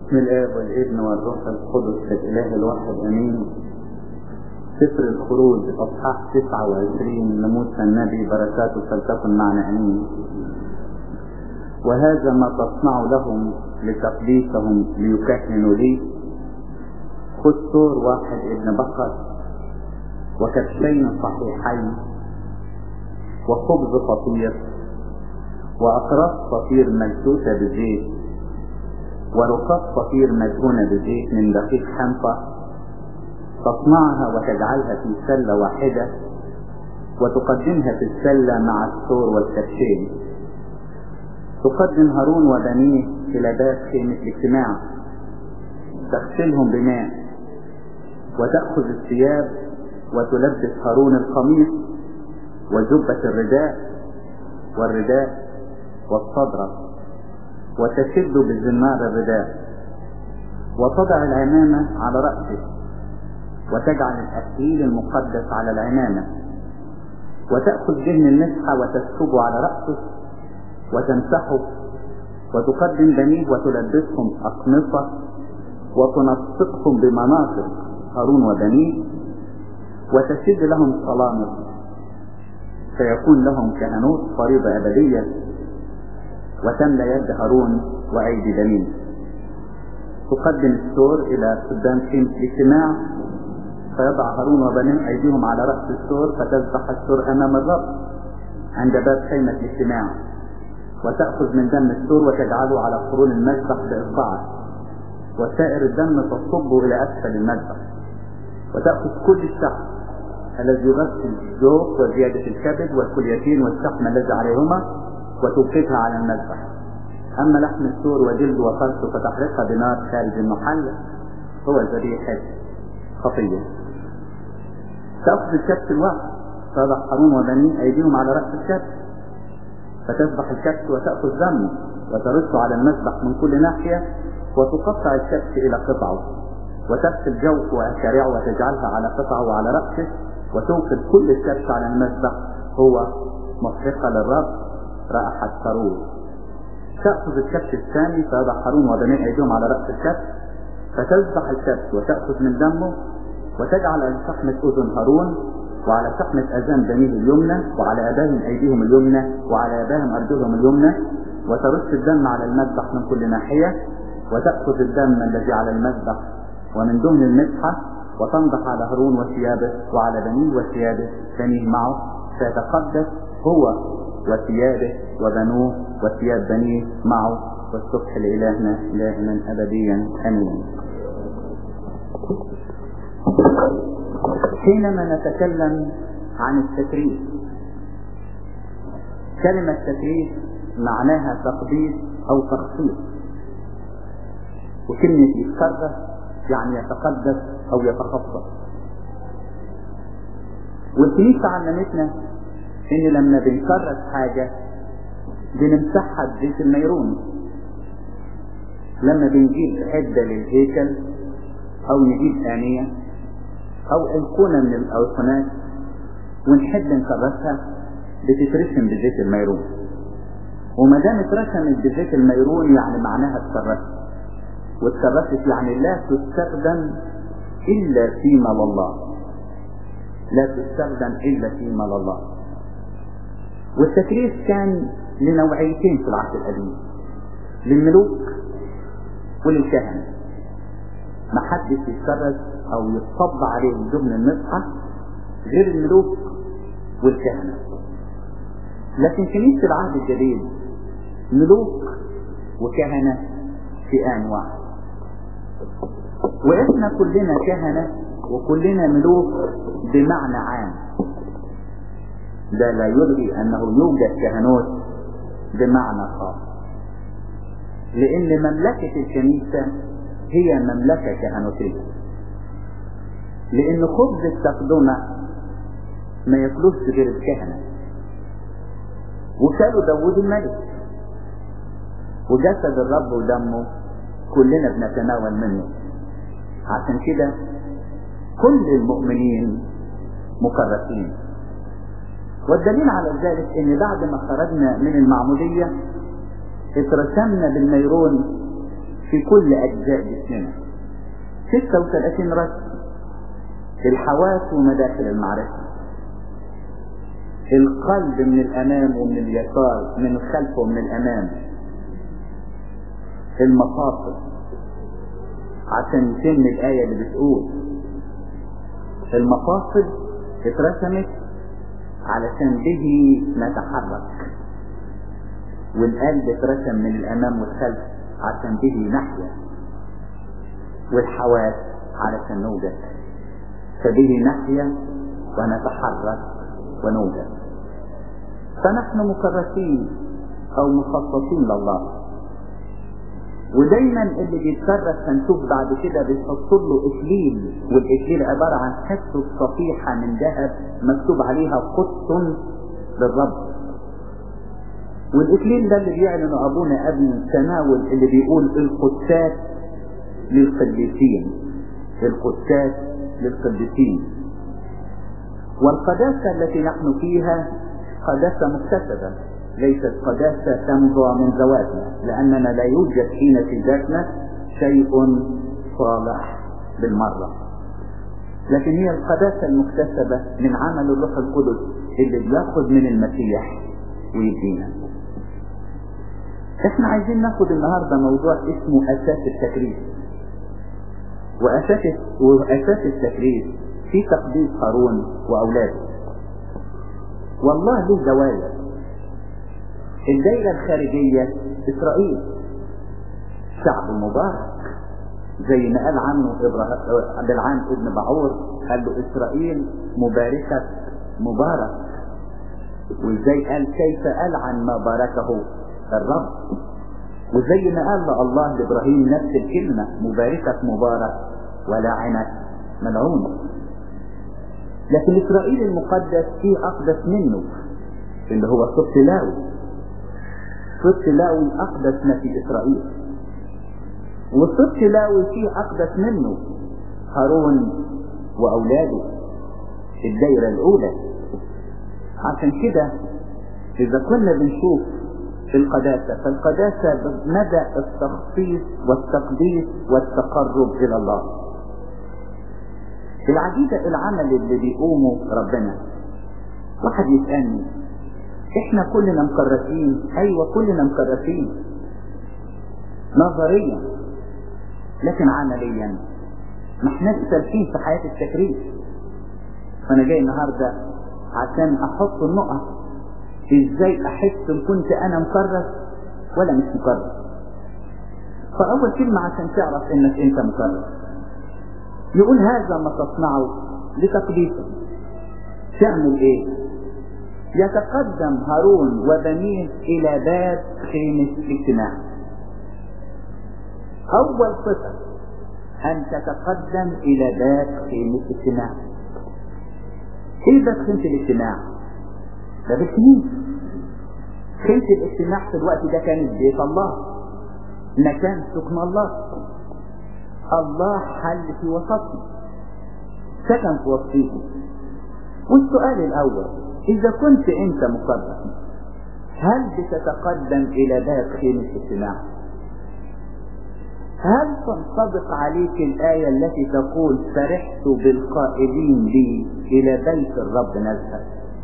بسم الآب والابن والروح القدس الإله الواحد أمين سفر الخروج أصحاح 29 لموسى النبي بركاته فلتكن معنا أمين وهذا ما تصنع لهم لتقديسهم ليكهنوا لي خذ ثور واحد ابن بقر وكبشين صحيحين وخبز فطير وأقراص فطير ملتوتة بزيت ورقاق فطير مدهونة بزيت من دقيق حنطة تصنعها وتجعلها في سلة واحدة وتقدمها في السلة مع الثور والكبشين تقدم هارون وبنيه إلى باب خيمة الاجتماع تغسلهم بماء وتأخذ الثياب وتلبس هارون القميص وجبة الرداء والرداء والصدرة وتشد بزمار الرداء وتضع العمامة على رأسه وتجعل الأكليل المقدس على العمامة وتأخذ جهن المسحة وتسكبه على رأسه وتمسحه وتقدم بنيه وتلبسهم أقمصة وتنسقهم بمناطق هارون وبنيه وتشد لهم صلامط فيكون لهم كهنوت فريضة أبدية وتملى يد هارون وأيدي بنيه تقدم السور إلى قدام خيمة الاجتماع فيضع هارون وبنيه أيديهم على رأس السور فتذبح السور أمام الرب عند باب خيمة الاجتماع وتأخذ من دم السور وتجعله على قرون المذبح بإصبعك وسائر الدم تصبه إلى أسفل المذبح وتأخذ كل الشعب الذي يغسل الجوف وزيادة الكبد والكليتين والشحم الذي عليهما وتوقفها على المذبح أما لحم السور وجلد وفرس فتحرقها بنار خارج المحل هو ذبيحة خطية تأخذ الكبش الواحد تضع هارون وبنيه أيديهم على رأس الكبش فتذبح الكبش وتأخذ دمه وترصه على المذبح من كل ناحية وتقطع الكبش إلى قطعه وتغسل جوفه وأشارعه وتجعلها على قطعه وعلى رأسه وتوقف كل الكبش على المذبح هو محرقة للرب رائحة سرور تأخذ الكبش الثاني فيضع هارون وبنيه أيديهم على رأس الكبش فتذبح الكبش وتأخذ من دمه وتجعل على شحمة أذن هارون وعلى شحمة أذان بنيه اليمنى وعلى أباهم أيديهم اليمنى وعلى أباهم أرجلهم اليمنى وترش الدم على المذبح من كل ناحية وتأخذ الدم الذي على المذبح ومن دهن المسحة وتنضح على هارون وثيابه وعلى بنيه وثيابه بنيه معه فيتقدس هو وثيابه وبنوه وثياب بنيه معه والصبح لإلهنا دائما أبديا أمين حينما نتكلم عن التكريس كلمة تكريس معناها تقديس أو تخصيص وكلمة يتكرس يعني يتقدس أو يتخصص والكنيسة علمتنا إن لما بنكرس حاجة بنمسحها بزيت الميرون لما بنجيب عدة للهيكل أو نجيب آنية أو أيقونة من الأيقونات ونحب نكرسها بتترسم بزيت الميرون وما دام اترسمت بزيت الميرون يعني معناها اتكرست واتكرست يعني لا تستخدم إلا فيما لله لا تستخدم إلا فيما لله والتكريس كان لنوعيتين في العهد القديم للملوك وللكهنة ما حدش يتكرس او يتصب عليه دهن المسحة غير الملوك والكهنة لكن كنيسة العهد الجديد ملوك وكهنة في آن واحد وإحنا كلنا كهنة وكلنا ملوك بمعنى عام ده لا يلغي أنه يوجد كهنوت بمعنى خاص لأن مملكة الكنيسة هي مملكة كهنوتية لأن خبز التقدمة ما ياكلوش غير الكهنة وكانوا داوود الملك وجسد الرب ودمه كلنا بنتناول منه عشان كده كل المؤمنين مكرسين والدليل على ذلك ان بعد ما خرجنا من المعمودية اترسمنا بالنيرون في كل أجزاء جسمنا 36 رأس الحواس ومداخل المعرفة القلب من الأمام ومن اليسار من الخلف ومن الأمام المفاصل عشان يتم الآية اللي بتقول المفاصل اترسمت علشان به نتحرك والقلب اترسم من الأمام والخلف عشان به نحيا والحواس علشان نوجد فبه نحيا ونتحرك ونوجد فنحن مكرسين او مخصصين لله ودايما اللي بيتكرس هنشوف بعد كده بيحط له اكليل والاكليل عباره عن حته صفيحه من ذهب مكتوب عليها قدس للرب والاكليل ده اللي بيعلنه ابونا قبل التناول اللي بيقول القدسات للقديسين القدسات للقديسين والقداسة التي نحن فيها قداسة مكتسبة ليست قداسة تمضى من ذواتنا لأننا لا يوجد فينا في ذاتنا شيء صالح بالمرة لكن هي القداسة المكتسبة من عمل الروح القدس اللي بياخذ من المسيح ويدينا احنا عايزين ناخد النهاردة موضوع اسمه اساس التكريس واساس واساس التكريس في تقديس هارون واولاده والله له دواير الدائرة الخارجية اسرائيل شعب مبارك زي ما قال عنه بلعام ابن بعور قال له اسرائيل مباركة مبارك وازاي قال كيف ألعن ما باركه الرب وزي ما قال الله لابراهيم نفس الكلمة مباركة مبارك ولعنة ملعون لكن اسرائيل المقدس فيه اقدس منه اللي هو صوت لاوي صوت لاوي اقدس ما في اسرائيل وصوت لاوي فيه اقدس منه هارون واولاده الدايرة الاولى عشان كده اذا كنا بنشوف في القداسة فالقداسة مدى التخصيص والتقديس والتقرب الى الله العجيبة العمل اللي بيقومه ربنا واحد يسألني احنا كلنا مكرسين ايوه كلنا مكرسين نظريا لكن عمليا ما احناش سالكين في حياة التكريس فانا جاي النهاردة عشان احط النقط ازاي احس ان كنت انا مكرس ولا مش مكرس فاول كلمة عشان تعرف انك انت مكرس يقول هذا ما تصنعه لتقديسه تعمل ايه يتقدم هارون وبنيه الى باب خيمة الاجتماع اول صفة ان تتقدم الى باب خيمة الاجتماع ايه باب خيمة الاجتماع باب الكنيسة خيمة الاجتماع في الوقت ده كانت بيت الله مكان سكن الله الله حل في وسطنا سكن في وسطيكم والسؤال الاول اذا كنت انت مقدس هل بتتقدم الى باب خيمة الاجتماع هل تنطبق عليك الآية التي تقول فرحت بالقائلين لي إلى بيت الرب نذهب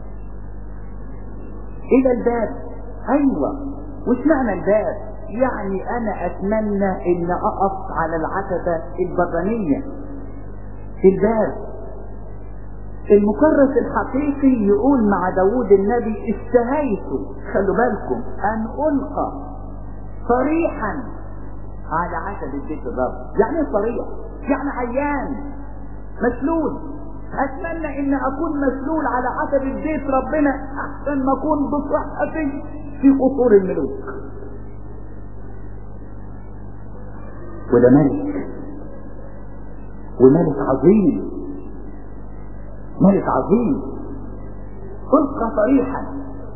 إلى الباب أيوة وش معنى الباب يعني أنا أتمنى إن أقف على العتبة البرانية في الباب المكرس الحقيقي يقول مع داود النبي اشتهيت خلوا بالكم أن ألقى صريحا على عتبة بيت الرب يعني ايه صريح يعني عيان مسلول اتمنى ان اكون مسلول على عتبة بيت ربنا احسن ما اكون بصحتي في قصور الملوك وده ملك وملك عظيم ملك عظيم القى صريحا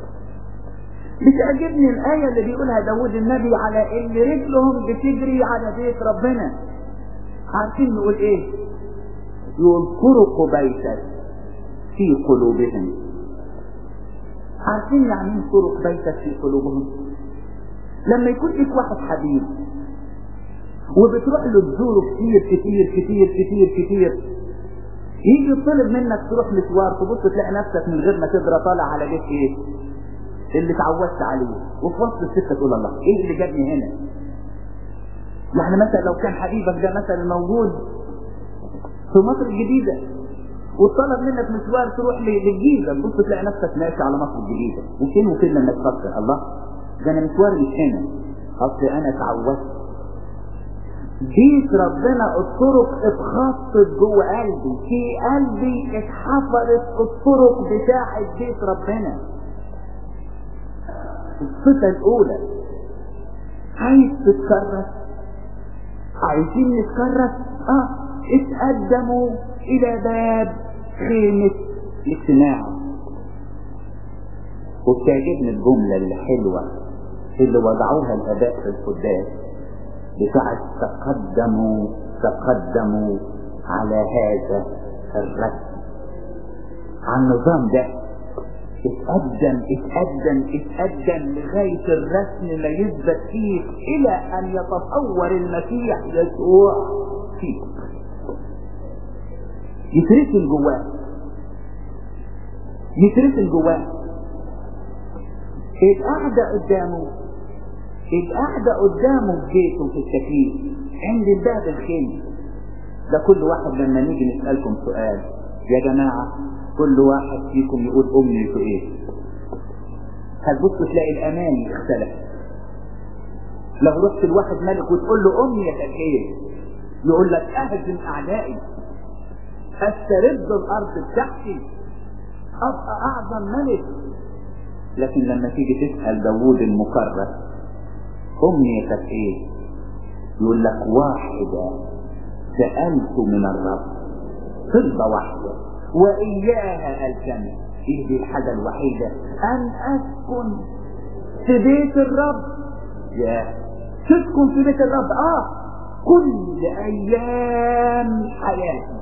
بتعجبني الآية اللي بيقولها داود النبي على اللي رجلهم بتجري على بيت ربنا عارفين نقول ايه يقول طرق بيتك في قلوبهم عارفين يعني ايه طرق بيتك في قلوبهم لما يكون لك واحد حبيب وبتروح له تزوره كتير كتير كتير كتير كتير يجي يطلب منك تروح مشوار تبص تلاقي نفسك من غير ما تدرى طالع على بيت ايه اللي اتعودت عليه وفي وسط السكه تقول الله ايه اللي جابني هنا يعني مثلا لو كان حبيبك ده مثلا موجود في مصر الجديده وطلب منك مشوار تروح للجيزه تبص تلاقي نفسك ماشي على مصر الجديده وفين وفين لما تفكر الله ده انا مشواري مش هنا اصل انا اتعودت بيت ربنا الطرق اتخطت جوه قلبي في قلبي اتحفرت الطرق بتاعة بيت ربنا الصفة الأولى عايز تتكرس عايزين نتكرس اه اتقدموا إلى باب خيمة الاجتماع وبتعجبني الجملة الحلوة اللي وضعوها الآباء في القداس بتاعت تقدموا تقدموا على هذا الرسم على النظام ده اتقدم اتقدم اتقدم لغاية الرسم ما يثبت فيه إلى أن يتصور المسيح يسوع فيه يترسم جواه يترسم جواه القعدة قدامه القعدة قدامه في بيته في التكليف عند الباب الخيمة ده كل واحد لما نيجي نسألكم سؤال يا جماعة كل واحد فيكم يقول أمنيته إيه هتبص تلاقي الأماني اختلف لو رحت لواحد ملك وتقول له أمنيتك إيه يقول لك أهزم أعدائي أسترد الأرض بتاعتي أبقى أعظم ملك لكن لما تيجي تسأل داوود المكرس أمنيتك إيه؟ يقول لك واحدة سألت من الرب طلبة واحدة وإياها التمس إيه دي الحاجة الوحيدة أن أسكن في بيت الرب يا تسكن في بيت الرب آه كل أيام حياتي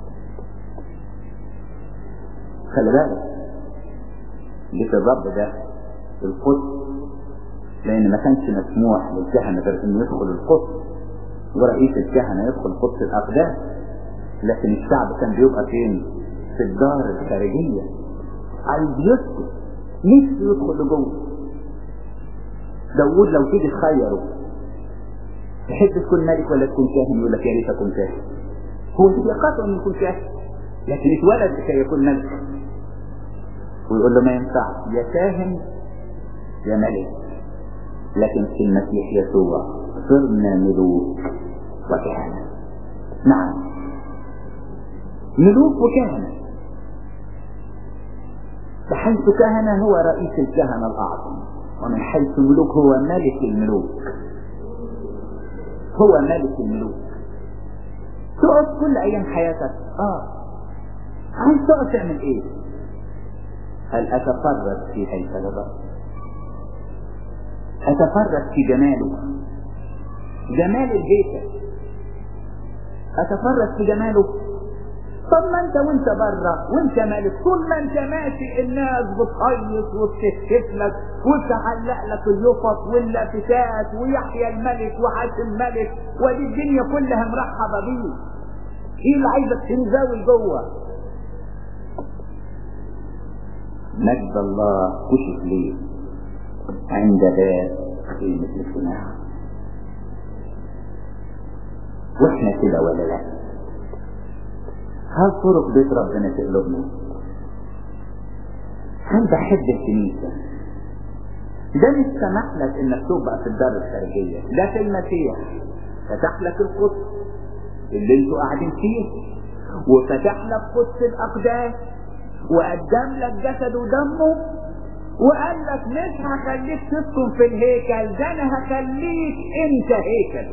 خلي بالك بيت الرب ده القدس لان ما كانش مسموح للكهنة غير انه يدخل القدس ورئيس الكهنة يدخل قدس الاقداس لكن الشعب كان بيبقى فين في الدار الخارجية عايز يسكت نفسه يدخل لجوه داوود لو تيجي تخيره تحب تكون ملك ولا تكون كاهن يقول لك يا ريت اكون كاهن هو سبقاته انه يكون كاهن لكن اتولد لكي يكون ملك ويقول له ما ينفعش يا كاهن يا ملك لكن في المسيح يسوع صرنا ملوك وكهنة نعم ملوك وكهنة بحيث كهنة هو رئيس الكهنة الأعظم ومن حيث ملوك هو ملك الملوك هو ملك الملوك تقعد كل أيام حياتك آه عايز تقعد تعمل إيه؟ هل أتفرد في هيكل الرب أتفرد في جماله جمال الهيكل أتفرد في جماله طب ما انت وانت بره وانت مالك طول ما انت ماشي الناس بتهيص وتسكت لك وتعلق لك اليفط واللافتات ويحيى الملك وعاش الملك ودي الدنيا كلها مرحبه بيه ايه اللي عايزك تنزوي جوه مجد الله كشف ليه عند باب خيمة الاجتماع واحنا كده ولا لا هل طرق بيت ربنا تقلبنا هل بحب الكنيسة ده مش سمح لك انك تبقى في الدار الخارجية ده في المسيح فتح لك القدس اللي انتوا قاعدين فيه وفتح لك قدس الاقداس وقدم لك جسد ودمه وقال لك مش هخليك تسكن في الهيكل ده انا هخليك انت هيكل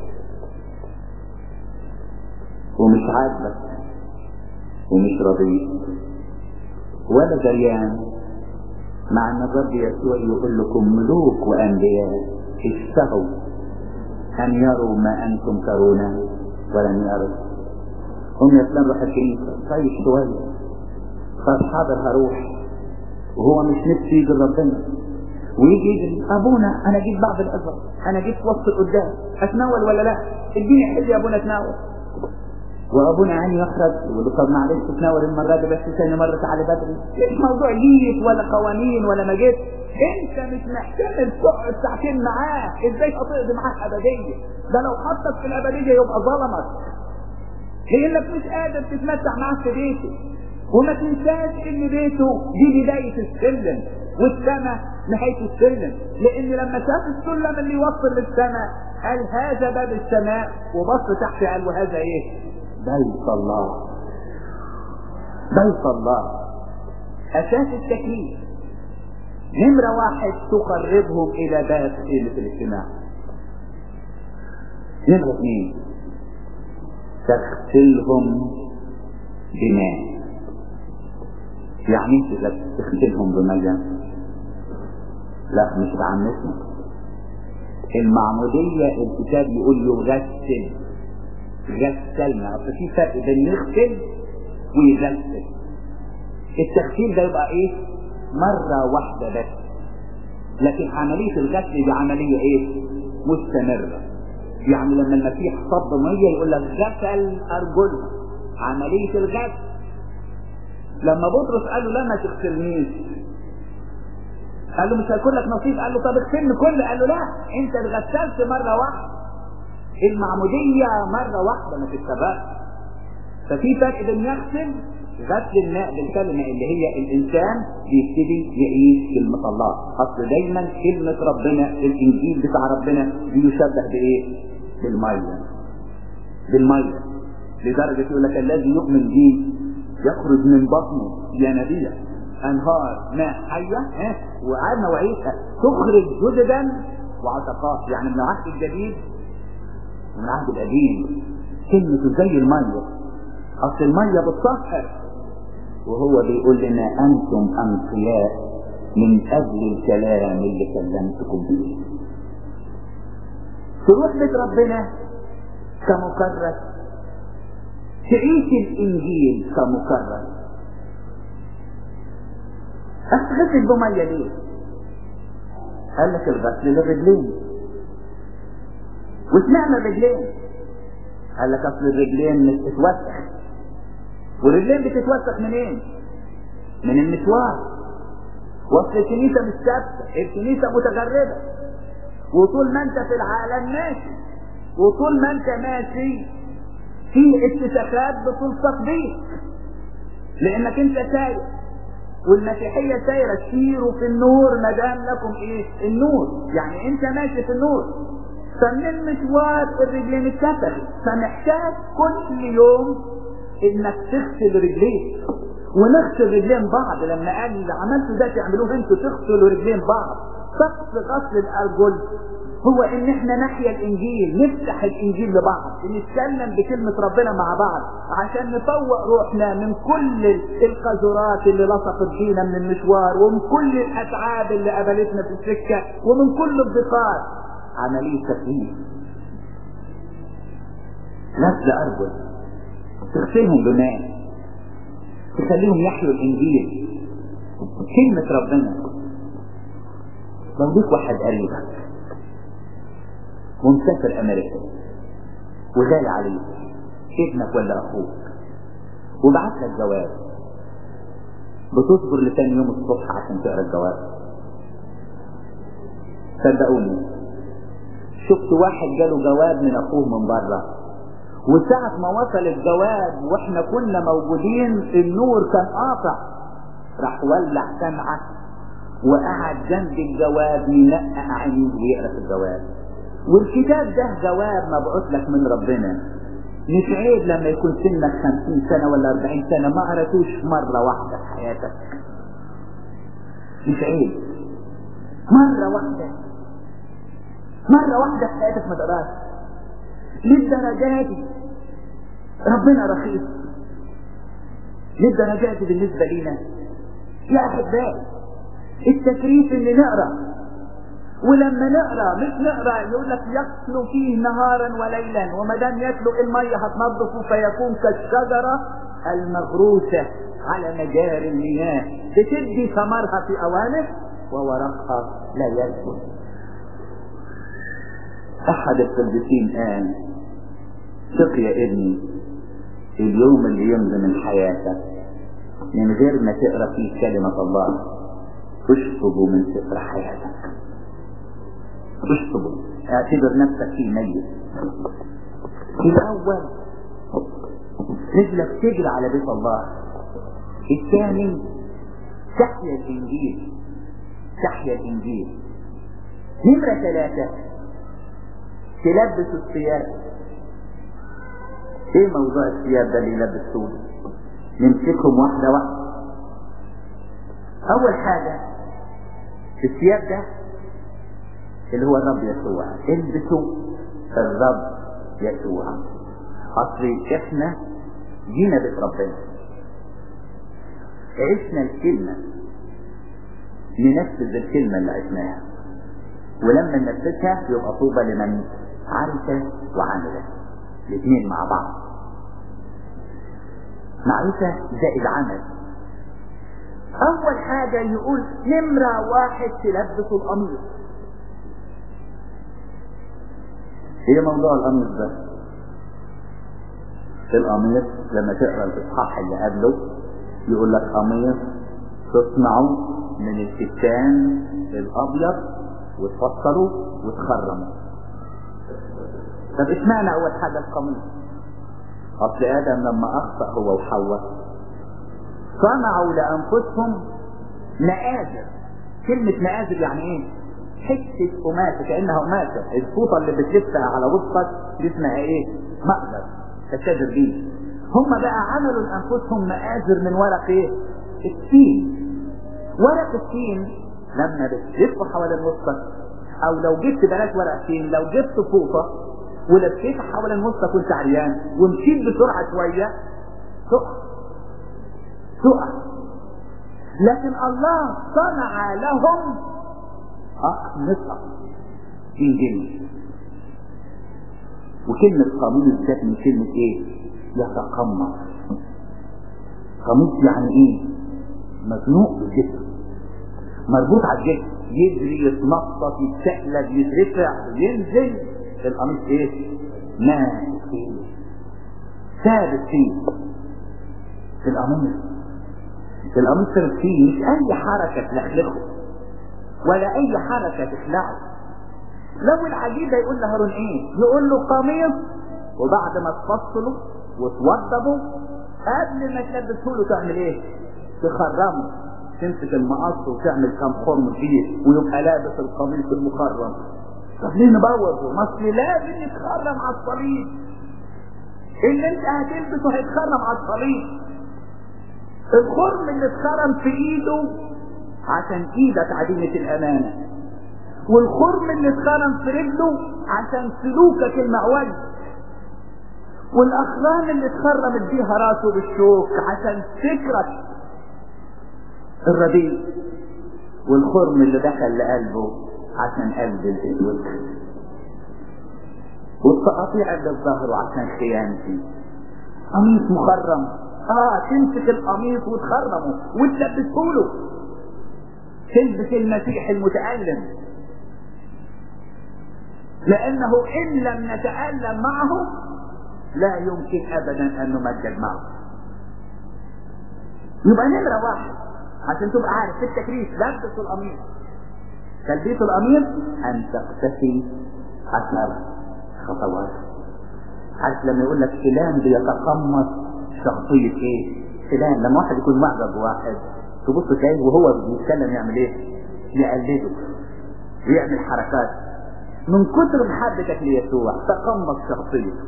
ومش عاجبك ومش رضيت ولا دريان مع ان الرب يسوع يقول لكم ملوك وانبياء اشتهوا ان يروا ما انتم ترونه ولم يروا هم يا فلان روح الكنيسه طيب شويه طب حاضر هروح وهو مش نفسي يجي ربنا ويجي يجي ابونا انا جيت بعض الازرق انا جيت وسط القدام اتناول ولا لا اديني حل يا ابونا اتناول وابونا يعني يحرج يقول له طب معلش تتناول المره دي بس ثاني مره تعالى بدري مش موضوع جيت ولا قوانين ولا ما جيت انت مش محتمل تقعد ساعتين معاه ازاي هتقضي معاه ابديه ده لو حطك في الابديه يبقى ظلمك لانك مش قادر تتمتع معاه في بيته وما تنساش ان بيته دي بدايه السلم والسماء نهايه السلم لان لما شاف السلم اللي يوصل للسماء قال هذا باب السماء وبص تحت قال وهذا ايه بيت الله بيت الله اساس التكليف نمرة واحد تقربهم الى باب قيمة الاجتماع نمرة اثنين تغسلهم بماء يعني ايه تغسلهم بماء لا مش بعمتنا المعمودية الكتاب يقول يغسل غسلنا اصل في فرق بين يغسل ويغسل التغسيل ده يبقى ايه مرة واحدة بس لكن عملية الغسل دي عملية ايه مستمرة يعني لما المسيح صب مية يقول لك غسل ارجلها عملية الغسل لما بطرس قال له لا ما تغسلنيش قال له مش هيكون لك نصيب قال له طب اغسلني كله قال له لا انت اتغسلت مرة واحدة المعمودية مرة واحدة ما تتبقى ففي فرق بين يغسل غسل الماء بالكلمة اللي هي الإنسان بيبتدي يعيش كلمة الله أصل دايما كلمة ربنا الإنجيل بتاع ربنا بيشبه بإيه؟ بالمية بالمية لدرجة يقول لك الذي يؤمن بي يخرج من بطنه ينابيع أنهار ماء حية ها وعاد نوعيتها تخرج جددا وعتقات يعني من العهد الجديد ومن العهد القديم كلمته زي المية أصل المية بتطهر وهو بيقول لنا أنتم أنقياء من أجل الكلام اللي كلمتكم به تروح بيت ربنا كمكرس تعيش الإنجيل كمكرس أتغسل بمية ليه؟ قال لك الغسل للرجلين واشمعنى الرجلين؟ قال لك أصل الرجلين بتتوسخ والرجلين بتتوسخ منين؟ من المشوار واصل الكنيسة مش ثابتة الكنيسة متغربة وطول ما انت في العالم ماشي وطول ما انت ماشي في اتساقات بتلصق بيك لانك انت ساير والمسيحية سايرة سيروا في النور ما دام لكم ايه النور يعني انت ماشي في النور فمن المشوار الرجلين اتسخت فمحتاج كل يوم انك تغسل رجليك ونغسل رجلين بعض لما قال اللي عملتوا ده تعملوه انتوا تغسلوا رجلين بعض طقس غسل الارجل هو ان احنا نحيا الانجيل نفتح الانجيل لبعض نتكلم بكلمة ربنا مع بعض عشان نفوق روحنا من كل القذرات اللي لصقت فينا من المشوار ومن كل الاتعاب اللي قابلتنا في السكة ومن كل الضيقات عملية تكليف غسل ارجل تغسلهم بماء تخليهم يحيوا الانجيل كلمة ربنا لو ليك واحد قريبك ومسافر امريكا وغالي عليك ابنك ولا اخوك وبعت لك جواب بتصبر لتاني يوم الصبح عشان تقرا الجواب صدقوني شفت واحد جاله جواب من اخوه من بره وساعة ما وصل الجواب واحنا كنا موجودين النور كان قاطع راح ولع سمعه وقعد جنب الجواب ينقع عينيه ويقرا في الجواب والكتاب ده جواب مبعوث لك من ربنا مش عيب لما يكون سنك خمسين سنة ولا أربعين سنة ما قرأتوش مرة واحدة في حياتك مش عيب مرة واحدة مرة واحدة في حياتك ما تقراش للدرجة دي ربنا رخيص للدرجة دي بالنسبة لنا يا أحبائي التكريس اللي نقرأ ولما نقرا مش نقرا يقول لك يخلو فيه نهارا وليلا وما دام يخلو الميه هتنظفه فيكون كالشجره المغروسه على مجاري المياه بتدي ثمرها في اوانه وورقها لا يثبت احد القديسين قال ثق يا ابني اليوم اللي يمضي من حياتك من غير ما تقرا فيه كلمة الله اشطبه من سفر حياتك اشطبه اعتبر نفسك فيه ميت في الاول رجلك تجري على بيت الله الثاني تحيا الانجيل تحيا الانجيل نمرة ثلاثة تلبس الثياب ايه موضوع الثياب ده اللي يلبسوه نمسكهم واحدة واحدة اول حاجة الثياب ده اللي هو الرب يسوع البسوا الرب يسوع اصل احنا جينا بيت ربنا عشنا الكلمة ننفذ الكلمة اللي عشناها ولما ننفذها يبقى طوبى لمن عرف وعمل الاثنين مع بعض معرفة زائد عمل أول حاجة يقول نمرة واحد تلبس القميص ايه موضوع القميص ده؟ القميص لما تقرا الاصحاح اللي قبله يقول لك قميص تصنعه من الكتان الابيض وتفصله وتخرمه طب اشمعنى اول حاجه القميص اصل ادم لما اخطا هو وحواء صنعوا لانفسهم مآزر كلمة مآزر يعني ايه؟ حتة قماشة كأنها قماشة الفوطة اللي بتلفها على وسطك دي اسمها ايه؟ مأزر تتاجر بيه هم بقى عملوا لانفسهم مآزر من ورق ايه؟ التين ورق التين لما بتلفه حوالين وسطك او لو جبت بلاش ورق تين لو جبت فوطة ولفيتها حوالين وسطك وانت عريان ومشيت بسرعة شوية تقع تقع لكن الله صنع لهم أقمصة من جلد وكلمة قميص جت من كلمة ايه؟ يتقمص قميص يعني ايه؟ مزنوق بالجسم مربوط على الجسم يجري يتنطط يتشقلب يترفع ينزل القميص ايه؟ ماسك فيه ثابت فيه في القميص القميص ثابت فيه مش اي حركة تلخلخه ولا اي حركة تخلعه لو العجيبة يقول لهارون ايه يقول له قميص وبعد ما تفصله وتوضبه قبل ما تلبسه له تعمل ايه تخرمه تمسك المقص وتعمل كام خرم فيه ويبقى لابس القميص المخرم طب ليه نبوظه ما اصل لازم يتخرم على الصليب اللي انت هتلبسه هيتخرم على الصليب الخرم اللي اتخرم في ايده عشان ايدك عديمة الامانة والخرم اللي اتخرم في رجله عشان سلوكك المعوج والاخرام اللي اتخرمت بيها راسه بالشوك عشان فكرك الرديء والخرم اللي دخل لقلبه عشان قلب الاسود والتقاطيع اللي في ظهره عشان خيانتي قميص مخرم اه تمسك القميص وتخرمه وتلبسه له تلبس المسيح المتألم لأنه إن لم نتألم معه لا يمكن أبدا أن نمجد معه يبقى نمرة واحد عشان تبقى عارف في التكريس لبس القميص تلبيس القميص أن تقتفي عشر خطوات عارف لما يقول لك فلان بيتقمص شخصية ايه؟ فلان لما واحد يكون معجب بواحد تبص تلاقيه وهو بيتكلم يعمل ايه؟ يقلده ويعمل حركات من كتر محبتك ليسوع تقمص شخصيته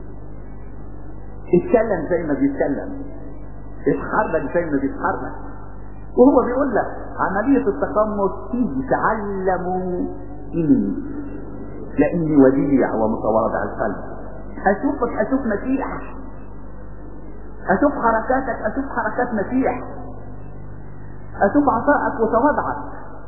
اتكلم زي ما بيتكلم اتحرك زي ما بيتحرك وهو بيقول لك عملية التقمص فيه تعلموا إني لأني وديع ومتواضع القلب أشوفك أشوف مسيح أشوف حركاتك أشوف حركات مسيح أشوف عطائك وتواضعك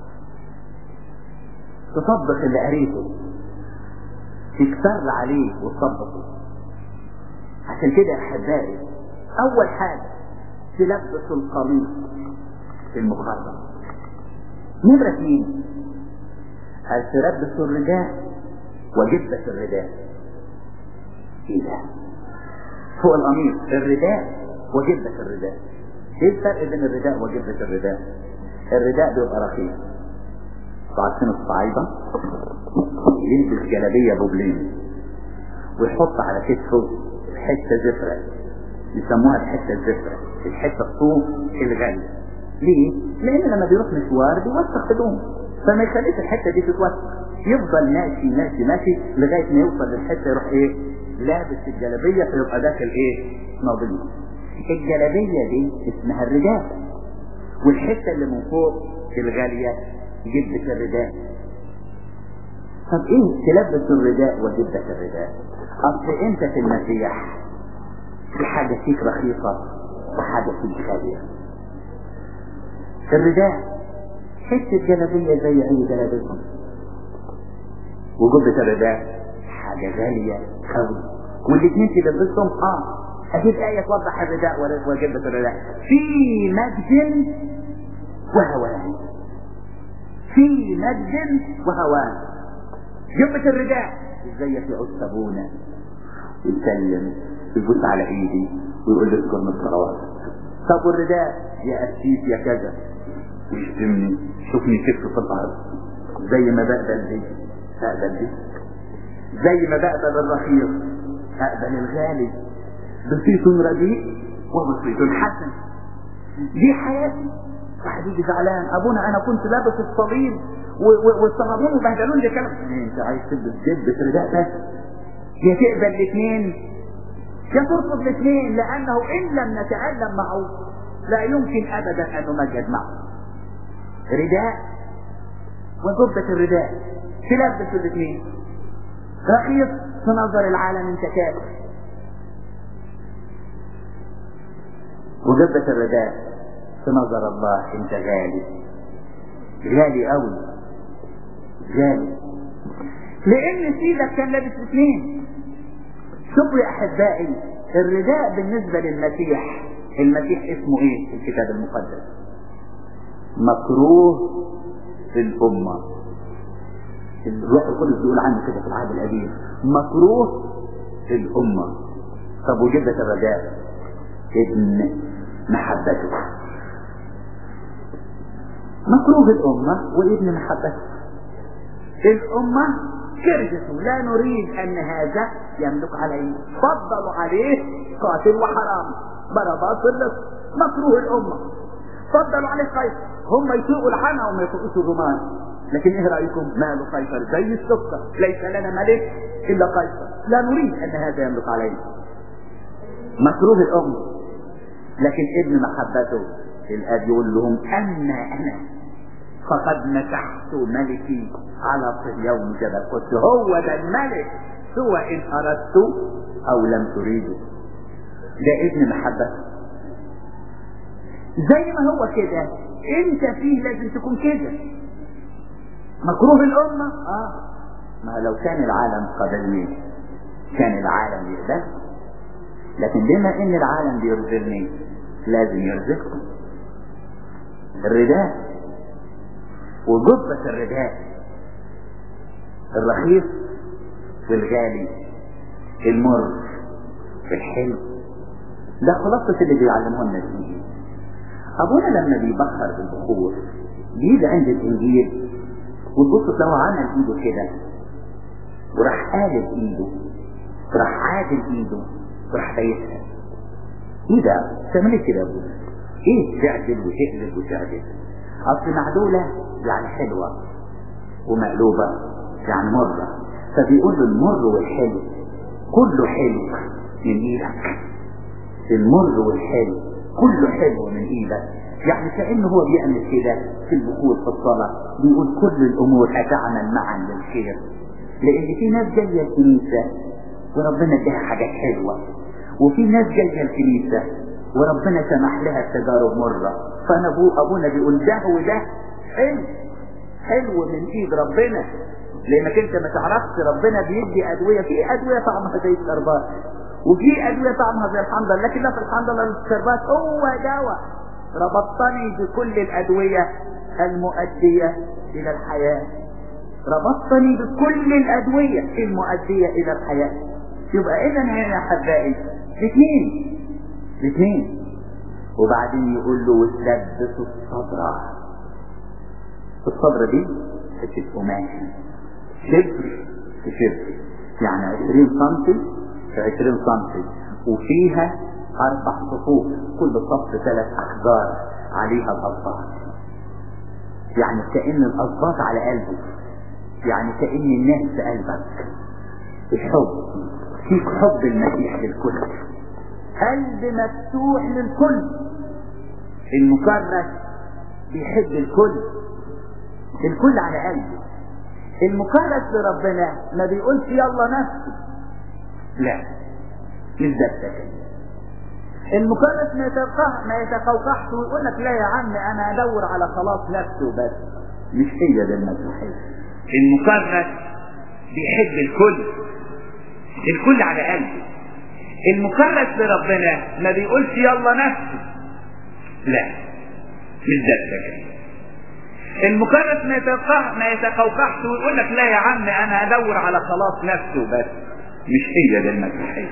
تطبق اللي قريته تكتر عليه وتطبقه عشان كده يا أحبائي أول حاجة تلبس القميص المخرم نمرة اثنين هل تلبس الرداء وجبة الرداء ايه ده فوق القميص الرداء وجبة الرداء ايه الفرق بين الرداء وجبة الرداء الرداء بيبقى رخيص عارفين الصعيدة يلبس جلابية بوبلين ويحط على كتفه حتة زفرة يسموها الحتة الزفرة الحتة الصوف الغالية ليه؟ لأن لما بيروح مشوار بيوسخ هدومه فما يخليش الحتة دي تتوسخ يفضل ماشي ماشي ماشي لغاية ما يوصل للحتة يروح ايه؟ لابس الجلابية فيبقى داخل ايه؟ نظيف الجلابية دي اسمها الرداء والحتة اللي من فوق الغالية جبة الرداء طب ايه تلبس الرداء وجبة الرداء اصل انت في المسيح في حاجة فيك رخيصة وحاجة فيك غالية الرداء حتة جلابية زي اي جلابية وجبة الرداء حاجة غالية قوي والاثنين تلبسهم اه اكيد آية توضح الرداء وجبة الرداء في مجد وهوان في مجد وهوان جبة الرداء ازاي يعود سابونا يسلم يبص على ايدي ويقول لي اذكر من الصلوات طب والرداء يا قسيس يا كذا ويشتمني شوفني كيف في الارض زي ما بقبل دي اقبل دي زي ما بقبل الرخيص اقبل الغالي بسيط رديء وبسيط حسن دي حياتي واحد يجي زعلان ابونا انا كنت لابس الصليب والصهابين وبهدلون ده كلام انت عايز تلبس جبة رداء بس يا تقبل الاثنين يا ترفض الاثنين لانه ان لم نتعلم معه لا يمكن ابدا ان نمجد معه رداء وجبة الرداء تلبس الاثنين رخيص في نظر العالم انت كافر وجبة الرداء في نظر الله انت غالي غالي قوي غالي لان سيدك كان لابس اثنين شوفوا يا احبائي الرداء بالنسبة للمسيح المسيح اسمه ايه في الكتاب المقدس مكروه في الامة الروح القدس بيقول عنه كده في العهد القديم مكروه في الامة طب وجبة الرداء ابن محبته مكروه الأمة وابن محبته الأمة كرهته لا نريد أن هذا يملك عليه فضلوا عليه قاتل وحرام باراباس اللص مكروه الأمة فضلوا عليه قيصر هم يسوقوا الحنا وما يسوقوش الرومان لكن ايه رأيكم ماله قيصر زي السكر ليس لنا ملك إلا قيصر لا نريد أن هذا يملك علينا مكروه الأمة لكن ابن محبته الاب يقول لهم اما انا فقد مسحت ملكي على صهيون جبل قدس هو ده الملك سوى ان اردت او لم تريدوا ده ابن محبته زي ما هو كده انت فيه لازم تكون كده مكروه الامه اه ما لو كان العالم قبلني كان العالم يقبل لكن بما ان العالم بيرزقني لازم يرزقكم الرداء وجبة الرداء الرخيص والغالي المر الحلو ده خلاصة اللي بيعلمه لنا الانجيل ابونا لما بيبخر بالبخور بيجي عند الانجيل وتبص لو عمل ايده كده وراح قالب ايده راح عادل ايده راح بيتها ايه ده تعمل كده يا ابونا ايه تعدل وتقلب وتعدل اصل معدولة يعني حلوة ومقلوبة يعني مرة فبيقول له المر والحلو كله حلو من ايدك المر والحلو كله حلو من ايدك يعني كأنه هو بيعمل كده في البخور في الصلاة بيقول كل الامور هتعمل معا للخير لان في ناس جاية الكنيسة وربنا اداها حاجات حلوة وفي ناس جاية الكنيسة وربنا سمح لها التجارب مرة فانا ابو ابونا بيقول ده وده حلو حلو من ايد ربنا لانك انت ما تعرفش ربنا بيدي ادوية في ادوية طعمها زي الشربات وفي ادوية طعمها زي الحنظل لكن لا في الحنظل ولا الشربات هو دواء ربطتني بكل الأدوية المؤدية إلى الحياة ربطتني بكل الأدوية المؤدية إلى الحياة يبقى إذا هنا يا أحبائي الاثنين الاثنين وبعدين يقول له وتلبس الصدر الصدر دي حتة قماش شبر في شبر يعني 20 سم في 20 سم وفيها أربع صفوف كل صف ثلاث أحجار عليها الأصباط يعني كأن الأصباط على قلبه يعني كأن الناس في قلبك الحب فيك حب المسيح للكل قلب مفتوح للكل المكرس بيحب الكل الكل على قلبه المكرس لربنا ما بيقولش يلا نفسي لا مش ده التكليف المكرس ما يتقح ما يتقوقعش ويقول لك لا يا عم انا ادور على خلاص نفسي وبس مش هي ده المسيحيه المكرس بيحب الكل الكل على قلبه المكرس لربنا ما بيقولش يلا نفسي لا مش ده التكليف المكرس ما يتقوقع ما يتقوقعش ويقول لك لا يا عم انا ادور على خلاص نفسي وبس مش هي ده المسيحيه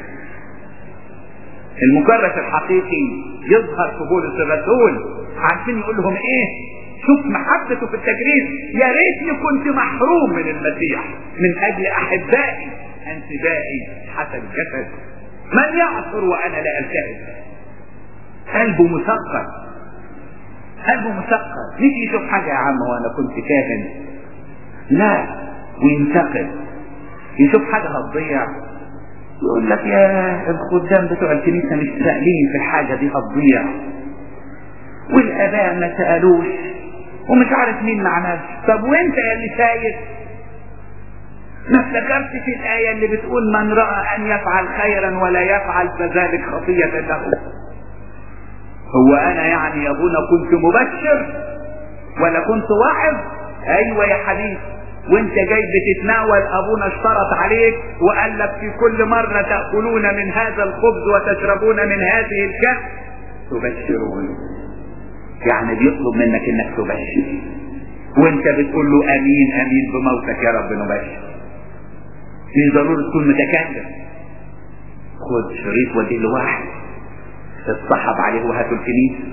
المكرس الحقيقي يظهر في بولس الرسول عارفين يقول لهم ايه شوف محبته في التجريد يا ريتني كنت محروم من المسيح من اجل احبائي انتبائي حسب الجسد من يعصر وانا لا التهب قلبه مثقل قلبه مثقل مش يشوف حاجه يا عم وانا كنت كاهن لا وينتقد يشوف حاجه هتضيع يقول لك يا الخدام بتوع الكنيسة مش سائلين في الحاجة دي هتضيع والآباء ما سألوش ومش عارف مين ما عملش طب وانت يا اللي شايف ما افتكرت في الآية اللي بتقول من رأى أن يفعل خيرا ولا يفعل فذلك خطية له هو أنا يعني يا أبونا كنت مبشر ولا كنت واعظ أيوة يا حبيبي وانت جاي بتتناول ابونا اشترط عليك وقال لك في كل مرة تأكلون من هذا الخبز وتشربون من هذه الكأس تبشرون يعني بيطلب منك انك تبشر وانت بتقول له امين امين بموتك يا رب نبشر مش ضروري تكون متكلم خد شريط وديه لواحد اتصحب عليه وهاتوا الكنيسة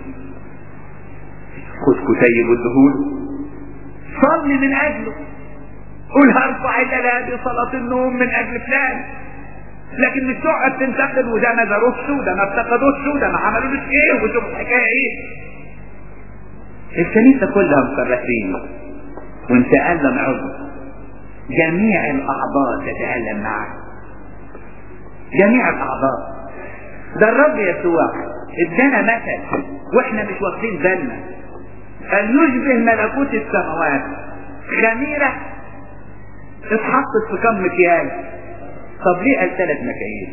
خد كتيب والدهون صلي من اجله قول هرفع الى صلاة النوم من اجل فلان لكن مش تقعد تنتقد وده ما داروش وده ما افتقدوش وده ما عملولوش ايه وشوف الحكايه ايه الكنيسة كلها مكرسين وانت ألم عضو جميع الأعضاء تتألم معك جميع الأعضاء ده الرب يسوع ادانا مثل واحنا مش واخدين بالنا أن يشبه ملكوت السماوات خميرة اتحطت في كم مكيال طب ليه قال ثلاث مكاييل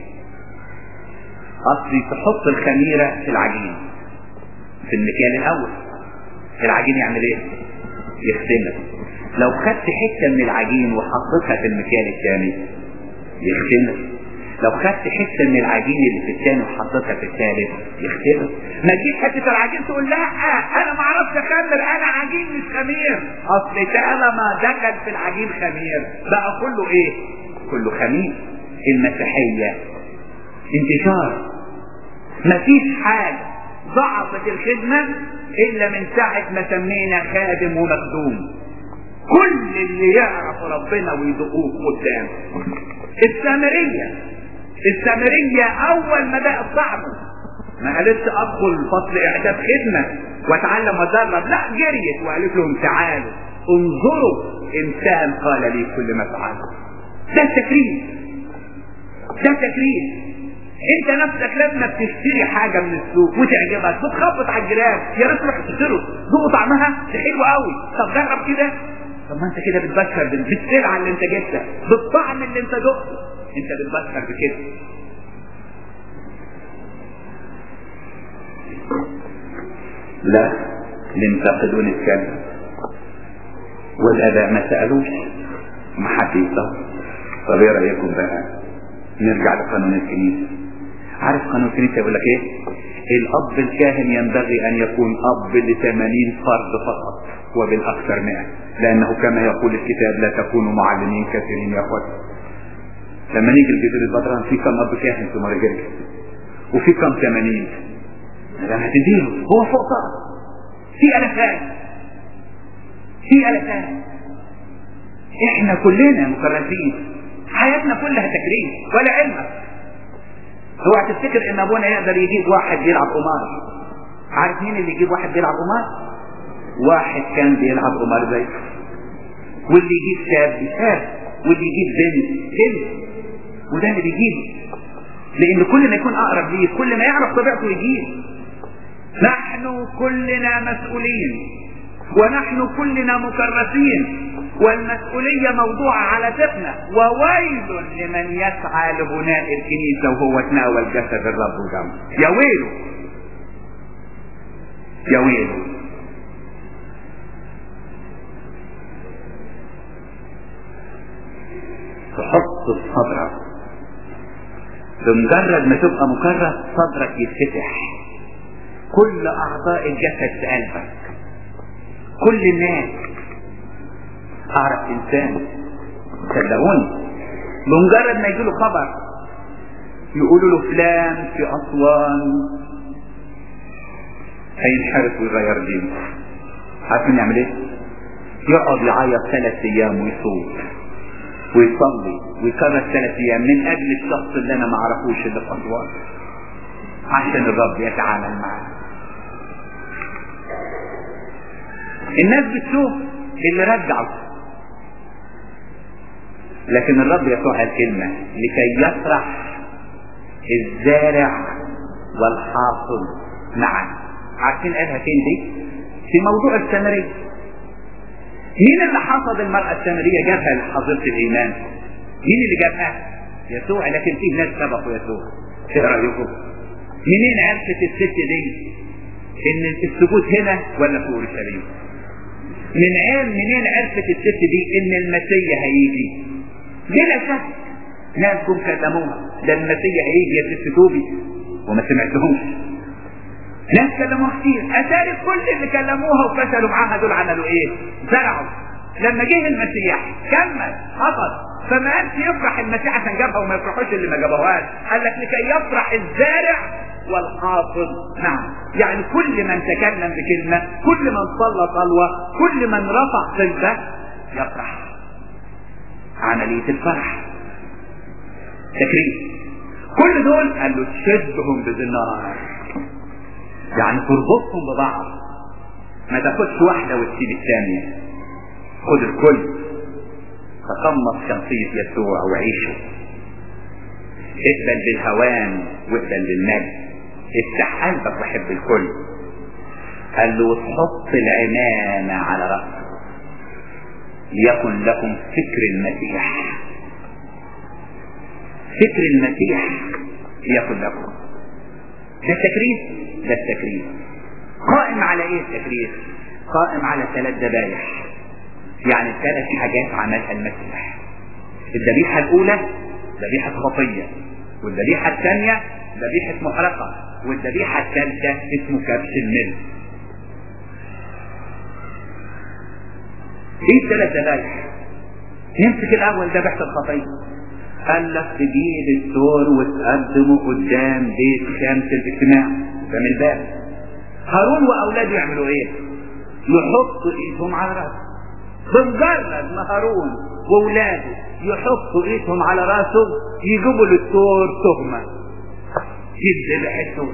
اصلي تحط الخميرة في العجين في المكيال الاول العجين يعمل ايه يختمر لو خدت حتة من العجين وحطيتها في المكيال الثاني يختمر لو خدت حتة من العجين اللي في الثاني وحطيتها في الثالث يختمر ما تجيب حتة العجين تقول لا انا ما اعرفش اخمر انا عجين مش خمير اصل طالما دخل في العجين خمير بقى كله ايه كله خمير المسيحية انتشار مفيش حاجة ضعفت الخدمة الا من ساعة ما سمينا خادم ومخدوم كل اللي يعرف ربنا ويدقوه قدام السامرية السامرية اول ما بقى طعمه ما قالتش ادخل فصل اعداد خدمة واتعلم واتدرب لا جريت وقالت لهم تعالوا انظروا انسان قال لي كل ما فعلت ده التكريم ده التكريم انت نفسك لما بتشتري حاجة من السوق وتعجبك بتخبط على الجيران يا ريت تروح تشتري ذوقوا طعمها ده حلو قوي طب جرب كده طب ما انت كده بتبشر بالسلعة اللي انت جبتها بالطعم اللي انت دقته انت بتبشر بكده لا ينتقدون الكلام والاباء ما سالوش ما حد يسال طب ايه رايكم بقى نرجع لقانون الكنيسه عارف قانون الكنيسه يقول لك ايه الاب الكاهن ينبغي ان يكون اب لثمانين فرد فقط وبالاكثر مئة لانه كما يقول الكتاب لا تكونوا معلمين كثيرين يا اخوتي لما نيجي لجدول البدران في كم اب كاهن في مرجلك وفي كم ثمانين لما هتديله هو فوق طاقة في الافات في الافات احنا كلنا مكرسين حياتنا كلها تكريم ولا علمك اوعى تفتكر ان ابونا يقدر يجيب واحد بيلعب قمار عارف مين اللي يجيب واحد بيلعب قمار واحد كان بيلعب قمار زي واللي يجيب شاب شاب واللي يجيب بنت بنت وده اللي بيجيبه لان كل ما يكون اقرب ليه كل ما يعرف طبيعته يجيب نحن كلنا مسؤولين ونحن كلنا مكرسين والمسؤولية موضوعة على كتفنا وويل لمن يسعى لبناء الكنيسة وهو تناول جسد الرب ودمه يا ويله يا ويله تحط في صدرك بمجرد ما تبقى مكرس صدرك يتفتح كل اعضاء الجسد في قلبك كل الناس اعرف انسان صدقوني بمجرد ما يجيله خبر يقولوا له فلان في اسوان هينحرف ويغير دينه عارفين يعمل ايه؟ يقعد يعيط ثلاث ايام ويصوم ويصلي ويكرر ثلاث ايام من اجل الشخص اللي انا ما اعرفوش اللي في اسوان عشان الرب يتعامل معاه الناس بتشوف اللي رجعه لكن الرب يسوع قال كلمة لكي يفرح الزارع والحاصد معا عارفين قالها فين دي؟ في موضوع السامرية مين اللي حصد المرأة السامرية جابها لحظيرة الإيمان؟ مين اللي جابها؟ يسوع لكن فيه ناس سبقوا يسوع ايه رأيكم؟ منين عرفت الست دي ان السجود هنا ولا في اورشليم؟ من عين منين عرفت الست دي ان المسيح هيجي؟ بلا شك ناس جم كلموها ده المسيح هيجي يا ست توبي وما سمعتهمش ناس كلموها كتير اتاري كل اللي كلموها وفشلوا معاها دول عملوا ايه؟ زرعوا لما جه المسيح كمل حصل فما قالش يفرح المسيح عشان جابها وما يفرحوش اللي ما جابوهاش قال لك لكي يفرح الزارع والحاصد نعم يعني كل من تكلم بكلمة كل من صلى صلوة كل من رفع صلبة يفرح عملية الفرح تكريم كل دول قال له تشدهم بزنار يعني تربطهم ببعض ما تاخدش واحدة وتسيب الثانية خد الكل تقمص شخصية يسوع وعيشه اقبل بالهوان واقبل بالمجد افتح قلبك وحب الكل قال له تحط العمامة على رأسك ليكن لكم فكر المسيح فكر المسيح ليكن لكم ده التكريس ده التكريس قائم على ايه التكريس قائم على ثلاث ذبايح يعني ثلاث حاجات عملها المسيح الذبيحة الأولى ذبيحة خطية والذبيحة الثانية ذبيحة محرقة والذبيحة الثالثة اسمه كبش الملك ايه الثلاث ذبايح نمسك الاول ذبيحة الخطية قال لك تجيب الثور وتقدمه قدام بيت خامس الاجتماع ده من الباب هارون واولاده يعملوا ايه يحطوا ايدهم على راسه بمجرد ما هارون واولاده يحطوا ايدهم على راسه يجيبوا للثور تهمه يذبح الثور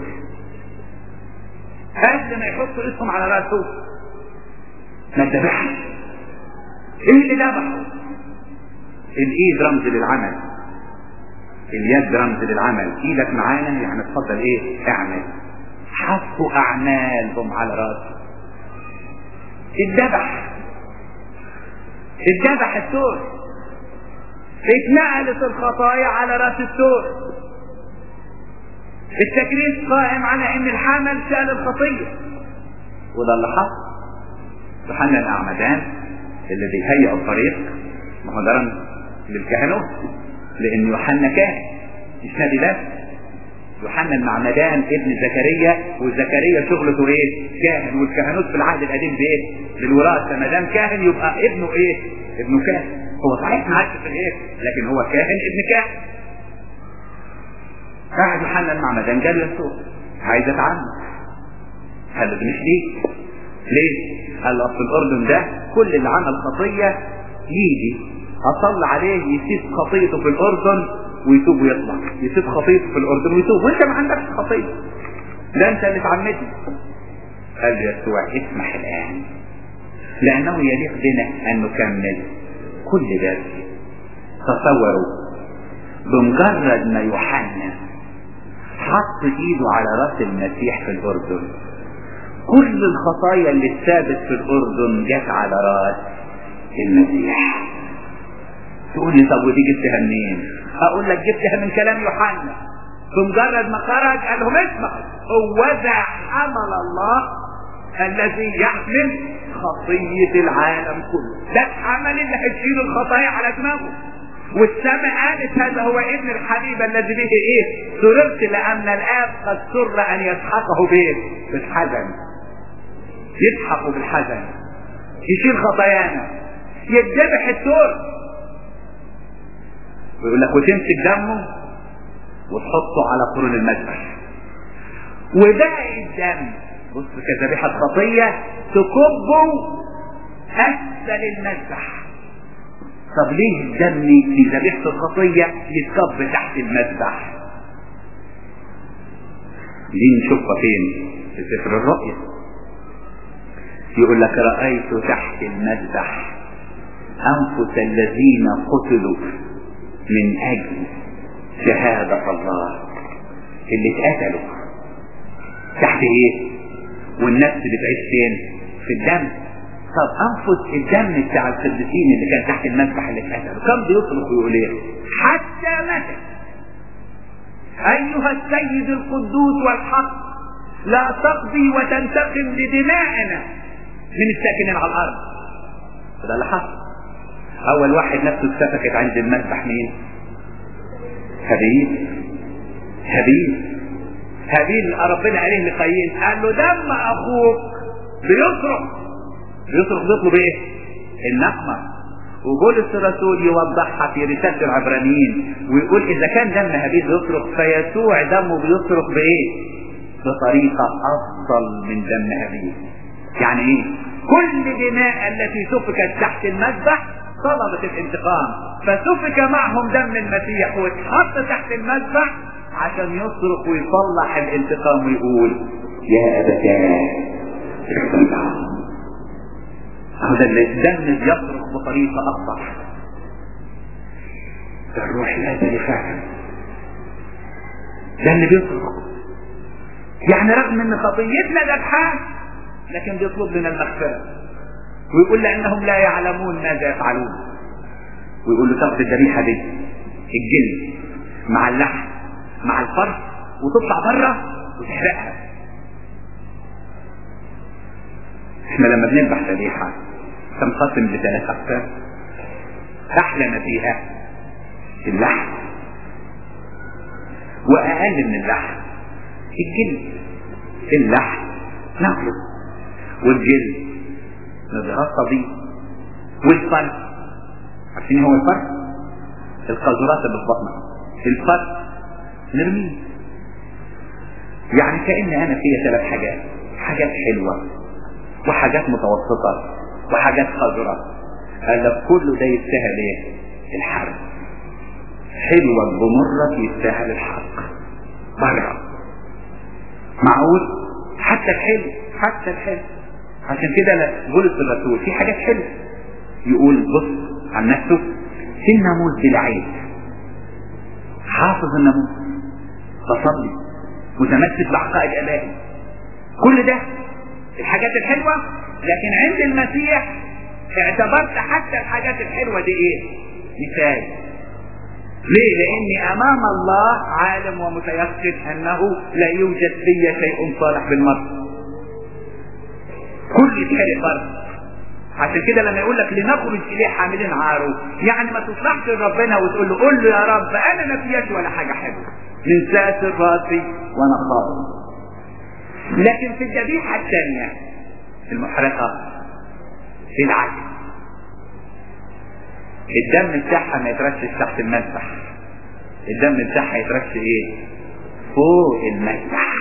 قبل ما يحطوا ايدهم على راسه ما ذبحش ايه اللي ذبحه الايد رمز للعمل اليد رمز للعمل ايدك معانا يعني اتفضل ايه اعمل حطوا اعمالهم على راسه الذبح الذبح الثور اتنقلت الخطايا على راس الثور التكريس قائم على ان الحمل شال الخطيه وده اللي حصل يوحنا الاعمدان اللي بيهيئ الطريق ما هو ده رمز للكهنوت لان يوحنا كاهن مش نبي بس يوحنا المعمدان ابن زكريا وزكريا شغلته ايه كاهن والكهنوت في العهد القديم بايه بالوراثه ما دام كاهن يبقى ابنه ايه ابنه كاهن هو صحيح ما عادش في الايه لكن هو كاهن ابن كاهن قاعد يوحنا المعمدان قال يسوع عايز اتعمد قال له مش ليك ليه قال له في الاردن ده كل اللي عمل خطيه يجي اصلي عليه يسيب خطيته في الاردن ويتوب ويطلع يسيب خطيته في الاردن ويتوب وانت ما عندكش خطيه ده انت اللي تعمدني قال له يسوع اسمح الان لانه يليق بنا ان نكمل كل ده تصوروا بمجرد ما يوحنا حط ايده على راس المسيح في الاردن كل الخطايا اللي اتثابت في الاردن جت على راس المسيح تقول لي طب ودي جبتها منين اقول لك جبتها من كلام يوحنا بمجرد ما خرج قال لهم اسمعوا هو ذا حمل الله الذي يحمل خطية العالم كله ده الحمل اللي هيشيل الخطايا على دماغه والسماء قالت هذا هو ابن الحبيب الذي به ايه سررت لان الاب قد سر ان يسحقه بايه بالحزن يسحقه بالحزن يشيل خطايانا يتذبح الثور ويقول لك وتمسك دمه وتحطه على قرون المذبح وباقي الدم بص كذبيحة خطية تكبه أسفل المذبح طب ليه الدم في ذبيحة الخطية يتكب تحت المذبح دي نشوفها فين في سفر الرؤيا يقول لك رأيت تحت المذبح أنفس الذين قتلوا من أجل شهادة الله اللي اتقتلوا تحت ايه والنفس بتعيش فين في الدم طب انفس الدم بتاع القديسين اللي كان تحت المذبح اللي اتقتلوا كم بيصرخ ويقول ايه حتى متى ايها السيد القدوس والحق لا تقضي وتنتقم لدمائنا من الساكنين على الارض ده اللي حصل اول واحد نفسه اتسفكت عند المذبح مين هابيل هابيل هابيل ربنا عليه لقايين قال له دم اخوك بيصرخ بيصرخ بيطلب ايه النقمه وبولس الرسول يوضحها في رساله العبرانيين ويقول اذا كان دم هابيل بيصرخ فيسوع دمه بيصرخ بايه بطريقه افضل من دم هابيل يعني ايه كل دماء التي سفكت تحت المذبح طلبت الانتقام فسفك معهم دم المسيح واتحط تحت المذبح عشان يصرخ ويصلح الانتقام ويقول يا ابتاه هذا الدم بيصرخ بطريقه افضل الروح الازلي فعلا ده اللي بيصرخ يعني رغم ان خطيتنا ذبحان لكن بيطلب لنا المغفره ويقول لانهم لا يعلمون ماذا يفعلون ويقول له تاخد الذبيحه دي الجلد مع اللحم مع الفرد وتطلع بره وتحرقها احنا لما بنذبح ذبيحه تنقسم لثلاث اقسام احلى ما فيها اللحم واقل من اللحم الجلد اللحم ناكله والجلد نتغطى بيه والفرد عارفين هو الفرد القاذورات اللي في بطنها الفرد نرميه يعني كأن انا فيها ثلاث حاجات حاجات حلوة وحاجات متوسطة وحاجات قذرة قال لك كله ده يستاهل ايه الحرب حلوة بمرة يستاهل الحق بره معقول حتى الحلو حتى الحلو عشان كده بولس الرسول في حاجات حلوه يقول بص عن نفسه في الناموس بلا عيب حافظ الناموس بصلي متمسك بعقائد ابائي كل ده الحاجات الحلوه لكن عند المسيح اعتبرت حتى الحاجات الحلوه دي ايه مثال ليه لاني امام الله عالم ومتيقن انه لا يوجد في شيء صالح بالمرء كل شيء فرق عشان كده لما يقول لك لنخرج اليه حاملين عاره يعني ما تصلحش لربنا وتقول له قول له يا رب انا ما فياش ولا حاجه حلوه من ساتر راسي وانا خالص لكن في الذبيحة الثانية المحرقة في العكس الدم بتاعها ما يترشش تحت المذبح الدم بتاعها يترش ايه فوق المذبح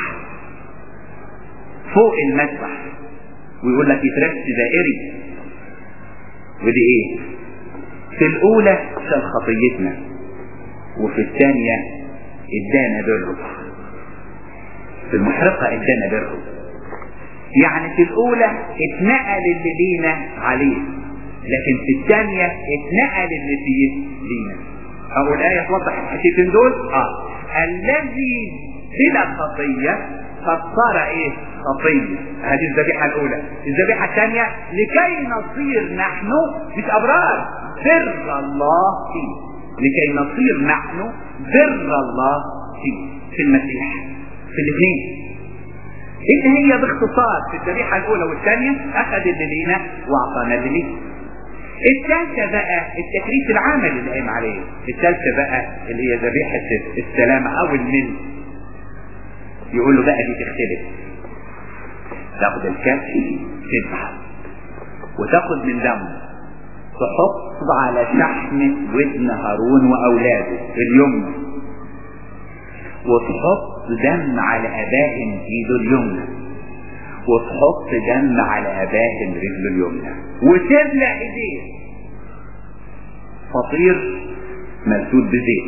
فوق المذبح ويقول لك يترش دائري ودي ايه في الاولى شال خطيتنا وفي الثانية ادانا بره في المحرقة ادانا بره يعني في الاولى اتنقل اللي لينا عليه لكن في الثانية اتنقل اللي فيه لينا اقول آية توضح الحتتين دول اه الذي بلا خطية قد صار ايه خطية هذه الذبيحة الاولى الذبيحة الثانية لكي نصير نحن مش ابرار بر الله فيه لكي نصير نحن بر الله فيه في المسيح في الاثنين اللي هي باختصار في الذبيحة الأولى والثانية أخذ اللي لينا وأعطانا اللي لينا. الثالثة بقى التكليف العملي اللي قايم عليه، الثالثة بقى اللي هي ذبيحة السلامة أو المل. يقول له بقى دي تختلف. تاخد الكاس تذبح وتاخد من دمه تحط على شحم ودن هارون وأولاده اليمنى وتحط دم على أباهم ايده اليمنى وتحط دم على أباهم رجله اليمنى وتبلع ايديه فطير ملسود بزيت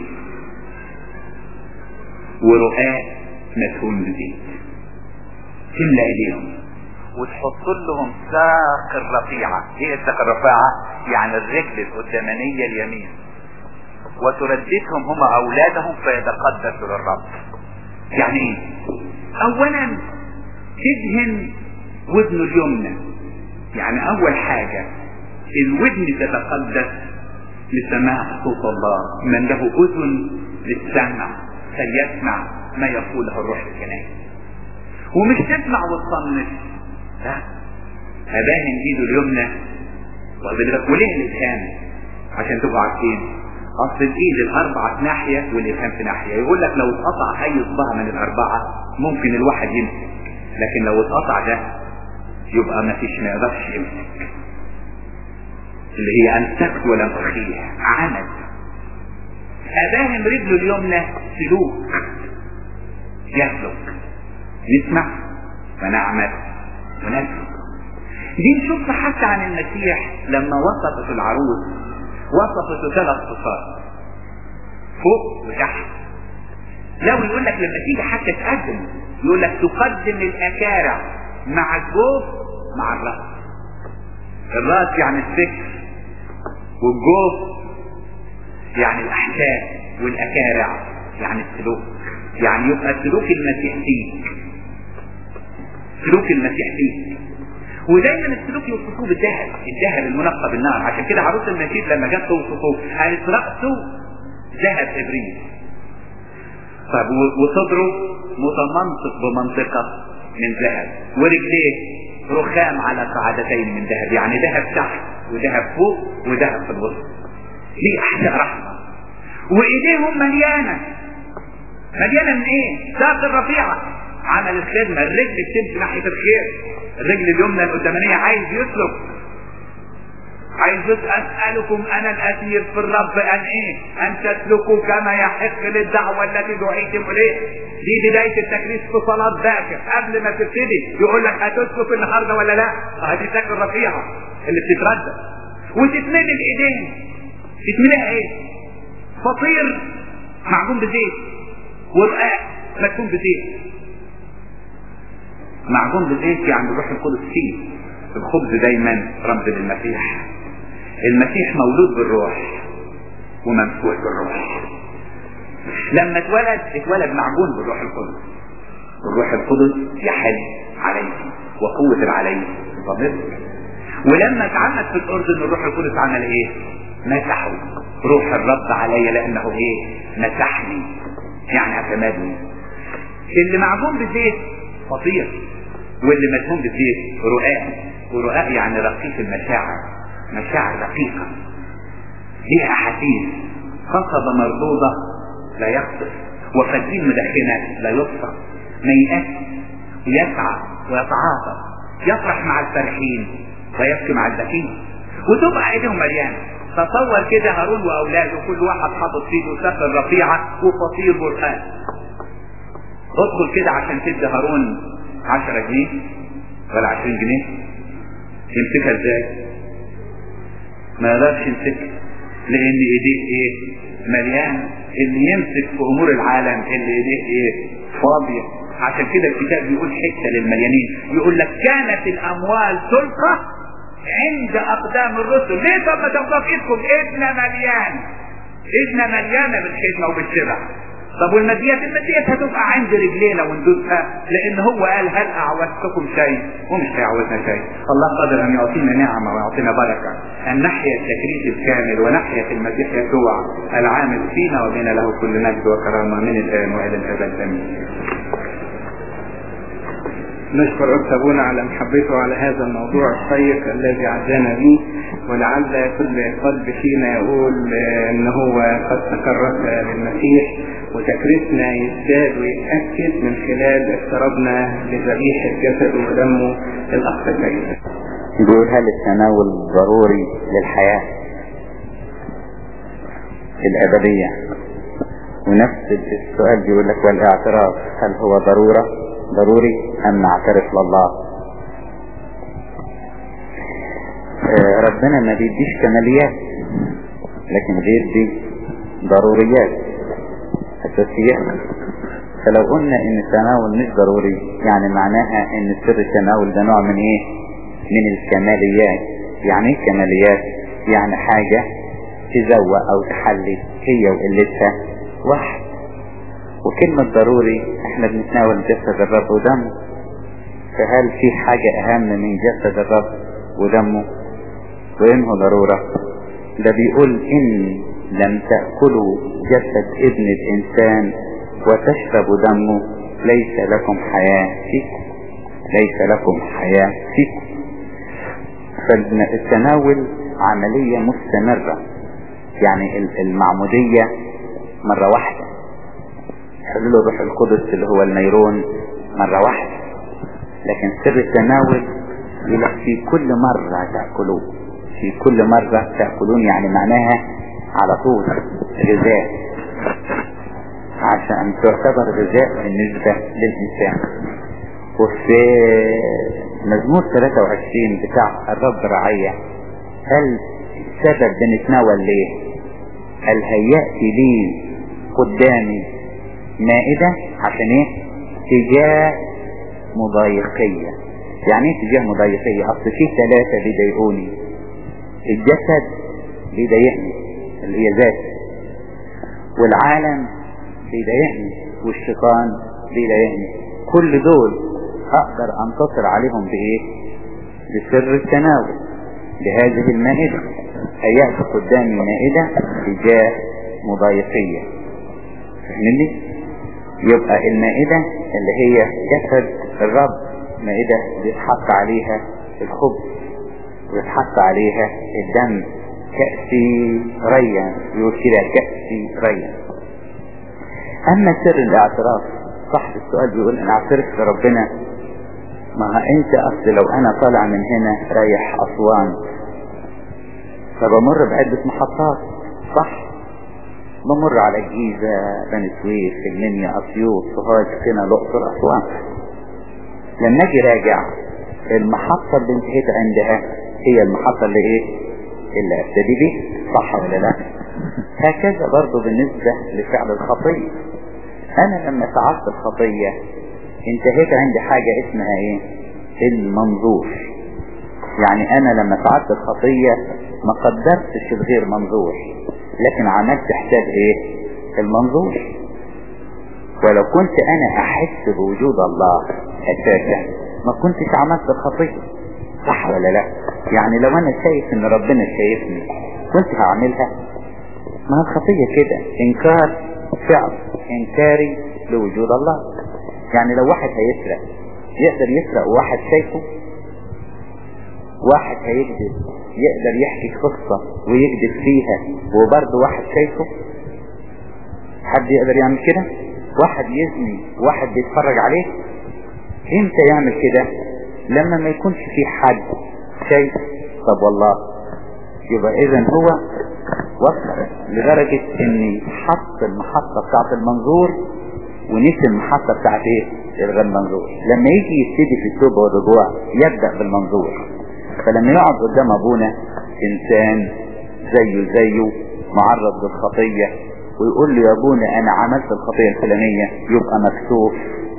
ورقاق مدهون بزيت تملى ايديهم وتحط لهم ساق الرفيعة ايه الساق الرفيعة يعني الرجل القدامانية اليمين وترددهم هم اولادهم فيتقدسوا للرب يعني ايه اولا تدهن ودنه اليمنى يعني اول حاجة الودن تتقدس لسماع صوت الله من له اذن للسمع فليسمع ما يقوله الروح الكنائي ومش تسمع وتصنف لا اباهن ايده اليمنى واخد بالك وليه الابهام عشان تبقوا عارفين اصل الايد الاربعه في ناحيه والابهام في ناحيه يقول لك لو اتقطع اي صباع من الاربعه ممكن الواحد يمسك لكن لو اتقطع ده يبقى ما فيش ما يقدرش يمسك اللي هي امسكت ولم اخيه عمد اباهم رجله اليمنى سلوك يسلك نسمع ونعمل ونسلك دي نشوفها حتى عن المسيح لما وصفت العروس وصفته ثلاث صفات فوق وتحت لو يقول لك لما تيجي حتى تقدم يقول لك تقدم الاكارع مع الجوف مع الراس الراس يعني الفكر والجوف يعني الاحساس والاكارع يعني السلوك يعني يبقى سلوك المسيح فيك سلوك المسيح فيك ودايما السلوك يوصفوه بالذهب الذهب المنقى بالنار عشان كده عروس النشيد لما جت توصفه قالت رأسه ذهب ابريل طب وصدره متمنطق بمنطقة من ذهب ورجليه رخام على قاعدتين من ذهب يعني ذهب تحت وذهب فوق وذهب في الوسط دي احشاء رحمة وايديهم مليانة مليانة من ايه ساق الرفيعة عمل الخدمة الرجل بتمشي ناحية الخير الرجل اليمنى القدامانية عايز يسلك عايز اسألكم انا الاسير في الرب ان ايه ان تسلكوا كما يحق للدعوة التي دعيتم اليه دي بداية التكريس في صلاة باكر قبل ما تبتدي يقول لك هتسلك النهاردة ولا لا هذه ساق الرفيعة اللي بتتردد وتتملي الايدين تتمليها ايه فطير معجون بزيت ورقاق مدفون بزيت معجون بزيت يعني الروح القدس فيه الخبز دايما رمز للمسيح المسيح مولود بالروح وممسوح بالروح لما اتولد اتولد معجون بالروح القدس الروح القدس يحل عليه وقوة العلي ضمير ولما اتعمد في الاردن الروح القدس عمل ايه مسحه روح الرب علي لانه ايه مسحني يعني اعتمدني اللي معجون بزيت فطير واللي مدهون بزيت رقاق ورقاق يعني رقيق المشاعر مشاعر رقيقة ليها احاسيس قصبة مردودة لا يخطف وفالدين مدخنة لا يبصر ما يأس ويسعى ويتعاطف يفرح مع الفرحين ويبكي مع البكين وتبقى ايديهم مليانه تصور كده هارون واولاده كل واحد حاطط في ايده سفر رفيعه وفطير برهان ادخل كده عشان تدي هارون 10 جنيه ولا 20 جنيه يمسكها ازاي؟ ما يقدرش يمسكها لان ايديه ايه؟ مليانه اللي يمسك في امور العالم اللي ايديه ايه؟ فاضيه عشان كده الكتاب بيقول حته للمليانين يقول لك كانت الاموال تلقى عند اقدام الرسل ليه طب ما تبقى في ايدكم ايدنا مليان ايدنا مليانه بالخدمه وبالشبع طب والماديات الماديات هتبقى عند رجلينا وندوسها لان هو قال هل اعوزتكم شيء ومش هيعوزنا شيء الله قادر ان يعطينا نعمه ويعطينا بركه ان نحيا التكليف الكامل ونحيا المسيح يسوع العامل فينا وبنا له كل مجد وكرامه من الان والى الابد امين نشكر أخت أبونا على محبته على هذا الموضوع الشيق الذي عزانا به ولعل كل قلب فينا يقول ان هو قد تكرس للمسيح وتكريسنا يزداد ويتأكد من خلال اقترابنا لذبيحة جسده ودمه الأخ الكريم. يقول هل التناول ضروري للحياة الأبدية ونفس السؤال بيقول لك والاعتراف هل هو ضرورة ضروري أم نعترف لله آه ربنا ما بيديش كماليات لكن بيدي ضروريات أساسيات فلو قلنا ان التناول مش ضروري يعني معناها ان سر التناول ده نوع من ايه من الكماليات يعني ايه كماليات يعني حاجة تزوق او تحلي هي وقلتها واحد وكلمة ضروري احنا بنتناول جسد الرب ودمه فهل في حاجة اهم من جسد الرب ودمه وانه ضرورة ده بيقول ان لم تأكلوا جسد ابن الانسان وتشربوا دمه ليس لكم حياة فيكم ليس لكم حياة فيكم فالتناول عملية مستمرة يعني المعمودية مرة واحدة حلول الروح القدس اللي هو النيرون مرة واحدة لكن سر التناول يقول في كل مرة تأكلوه في كل مرة تأكلون يعني معناها على طول غذاء عشان تعتبر غذاء بالنسبة للإنسان وفي مزمور 23 بتاع الرب رعية هل سبب بنتناول ليه هل هيأت لي قدامي مائدة عشان ايه تجاه مضايقية يعني ايه تجاه مضايقية اصل في ثلاثة بيضايقوني الجسد بيضايقني اللي هي ذاتي والعالم بيضايقني والشيطان بيضايقني كل دول اقدر انتصر عليهم بايه بسر التناول بهذه المائدة هيأتي قدامي مائدة تجاه مضايقية فاهمني يبقى المائدة اللي هي جسد الرب مائدة بيتحط عليها الخبز ويتحط عليها الدم كأسي ريا يقول كده كأسي ريا اما سر الاعتراف صاحب السؤال بيقول انا اعترف لربنا ما انت اصل لو انا طالع من هنا رايح اسوان فبمر بعدة محطات صح بمر على الجيزة بني سويف المنيا اسيوط سوهاج هنا الاقصر اسوان لما اجي راجع المحطة اللي انتهيت عندها هي المحطة اللي ايه اللي ابتدي بيها صح ولا لا هكذا برضو بالنسبة لفعل الخطية انا لما فعلت الخطية انتهيت عندي حاجة اسمها ايه المنظور يعني انا لما فعلت الخطية ما قدرتش الغير منظور لكن عملت حساب ايه المنظور ولو كنت انا احس بوجود الله اساسا ما كنتش عملت الخطية صح ولا لا يعني لو انا شايف ان ربنا شايفني كنت هعملها ما الخطية كده انكار فعل انكاري لوجود الله يعني لو واحد هيسرق يقدر يسرق وواحد شايفه واحد هيكذب يقدر يحكي قصة ويكذب فيها وبرضه واحد شايفه حد يقدر يعمل كده واحد يزني واحد بيتفرج عليه امتى يعمل كده لما ما يكونش في حد شيء طب والله يبقى اذا هو وصل لدرجة ان حط المحطة بتاعت المنظور ونسي المحطة بتاعت ايه الغير منظور لما يجي يبتدي في التوبة والرجوع يبدأ بالمنظور فلما يقعد قدام ابونا انسان زيه زيه معرض للخطية ويقول له يا ابونا انا عملت الخطية الفلانية يبقى مكسوف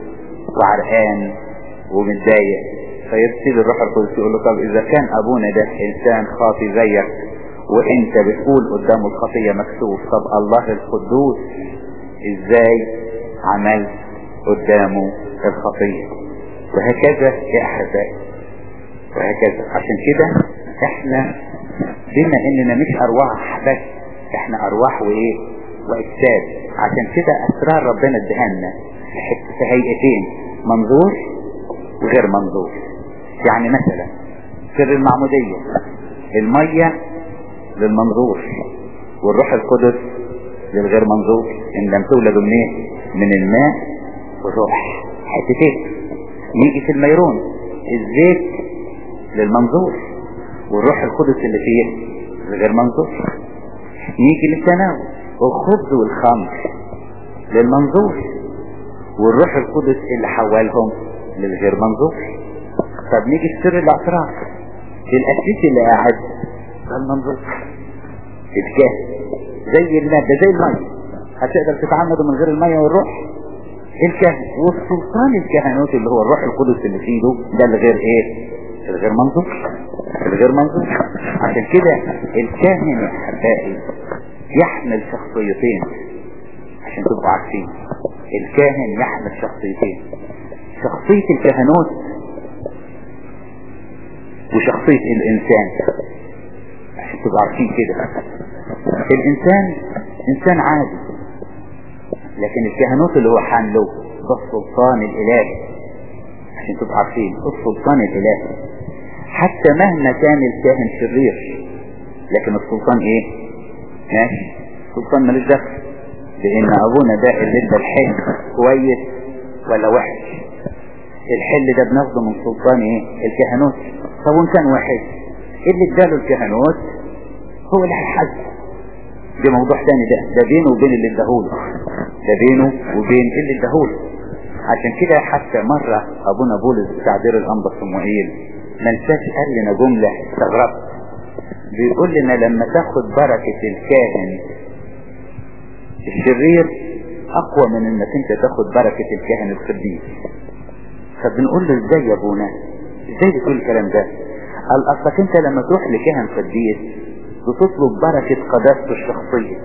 وعرقان ومتضايق فيبتدي الروح القدس يقول له طب اذا كان ابونا ده انسان خاطي زيك وانت بتقول قدامه الخطية مكسوف طب الله القدوس ازاي عملت قدامه الخطية وهكذا يا احبائي وهكذا عشان كده احنا بما اننا مش ارواح بس احنا ارواح وايه واجساد عشان كده اسرار ربنا ادهالنا في هيئتين منظور وغير منظور يعني مثلا سر المعمودية المية للمنظور والروح القدس للغير منظور ان لم تولدوا منين من الماء والروح حتتين نيجي في الميرون الزيت للمنظور والروح القدس اللي فيه لغير منظور يجي للتناول الخبز والخمر للمنظور والروح القدس اللي حولهم للغير منظور طب نيجي في سر الاعتراف الاسيس اللي قاعد ده المنظور الكاهن زي المادة زي المية هتقدر تتعمد من غير المية والروح الكاهن والسلطان الكهنوت اللي هو الروح القدس اللي في ايده ده الغير ايه الغير منظور الغير منظور عشان كده الكاهن يا احبائي يحمل شخصيتين عشان تبقوا عارفين الكاهن يحمل شخصيتين شخصية الكهنوت وشخصية الانسان عشان تبقوا عارفين كده الانسان انسان عادي لكن الكهنوت اللي هو حامله ده السلطان الالهي عشان تبقوا عارفين السلطان الالهي حتى مهما كان الكاهن شرير لكن السلطان ايه ماشي السلطان ملوش دخل لان ابونا ده اللي ادى الحل كويس ولا وحش الحل ده بناخده من سلطان ايه الكهنوت طب وان كان وحش اللي اداله الكهنوت هو اللي هيحاسبه ده موضوع تاني ده ده بينه وبين اللي اداهوله ده بينه وبين اللي اداهوله عشان كده حتى مرة ابونا بولس بتاع دير الانبا صموئيل ما انساش قال لنا جملة استغربت بيقول لنا لما تاخد بركة الكاهن الشرير اقوى من انك انت تاخد بركة الكاهن القديس فبنقول له ازاي يا ابونا ازاي بتقول الكلام ده قال اصلك انت لما تروح لكاهن قديس بتطلب بركة قداسته الشخصية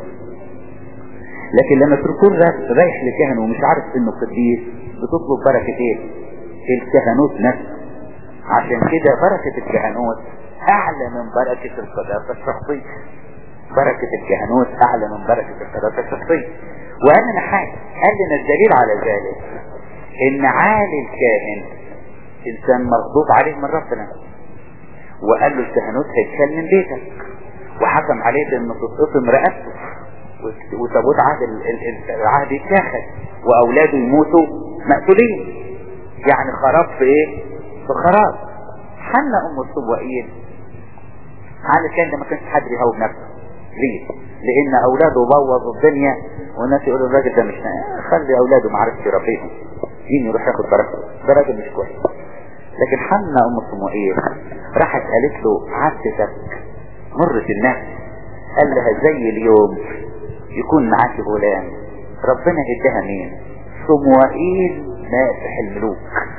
لكن لما تكون رايح لكاهن ومش عارف انه قديس بتطلب بركة ايه الكهنوت نفسه عشان كده بركة الكهنوت اعلى من بركة القداسة الشخصية بركة الكهنوت اعلى من بركة القداسة الشخصية وقال لنا حاجة قال لنا الدليل على ذلك ان عالي الكاهن انسان مغضوب عليه من ربنا وقال له الكهنوت هيتشال من بيتك وحكم عليه بانه تتقطم رقبته وتابوت عهد العهد يتاخد واولاده يموتوا مقتولين يعني خراب في ايه في خراب حنا ام الصبوئيل على كان ما كانش حد يهوب نفسه ليه لان اولاده بوظوا الدنيا والناس يقولوا الراجل ده مش خلي اولاده ما عرفش يربيهم يجي يروح ياخد بركه ده راجل مش كويس لكن حنا ام صموئيل راحت قالت له عبدتك مرت النفس قال لها زي اليوم يكون معاك غلام ربنا اداها مين صموئيل ماسح الملوك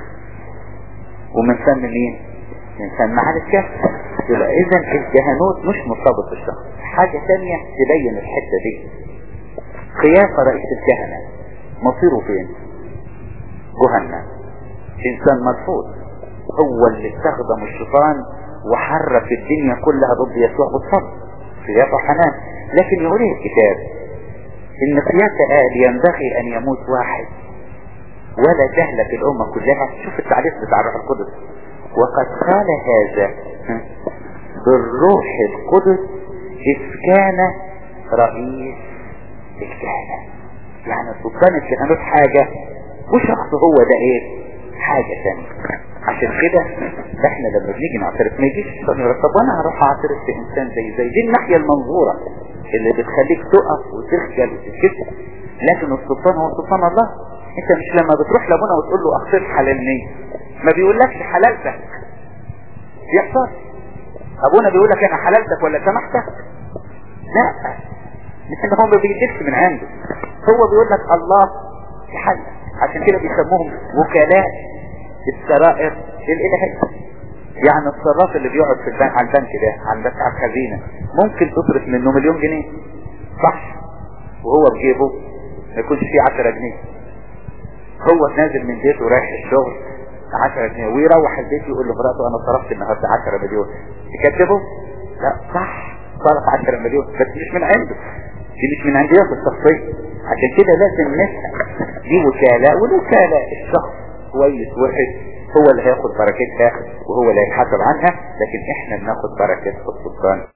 ومن فم مين من فم على الكهف يبقى اذا الكهنوت مش مرتبط بالشخص حاجة تانية تبين الحتة دي قيافة رئيس الكهنة مصيره فين جهنم انسان مرفوض هو اللي استخدم الشيطان وحرك الدنيا كلها ضد يسوع بالصبر قيافة حنان لكن يقول الكتاب ان قياسة قال ينبغي ان يموت واحد ولا تهلك الامة كلها شوف التعريف بتاع الروح القدس وقد قال هذا بالروح القدس اذ كان رئيس الكهنة يعني السلطان الكهنوت حاجة وشخص هو ده ايه حاجة ثانية عشان كده احنا لما بنيجي نعترف ما يجيش الشيطان يقول طب وانا هروح اعترف في انسان زي زي دي الناحية المنظورة اللي بتخليك تقف وتخجل وتتكسر لكن السلطان هو سلطان الله انت مش لما بتروح لابونا وتقول له اغفر حلالني ما بيقولكش حلالتك يحصل ابونا بيقول لك انا حلالتك ولا سمحتك لا مش ان هو ما بيجيبش من عنده هو بيقول لك الله يحل عشان كده بيسموهم وكلاء السرائر الالهية يعني الصراف اللي بيقعد في البنك على البنك ده على البنك على الخزينة ممكن تصرف منه مليون جنيه صح وهو بجيبه ما يكونش فيه 10 جنيه هو نازل من بيته رايح الشغل 10 جنيه ويروح البيت يقول لمراته انا صرفت النهارده 10 مليون تكذبه لا صح صرف 10 مليون بس مش من عنده دي مش من عنديات الشخصية عشان كده لازم نسأل دي وكالة والوكالة الشخص كويس وحش هو اللي هياخد بركتها وهو اللي هيتحاسب عنها لكن احنا بناخد بركة السلطان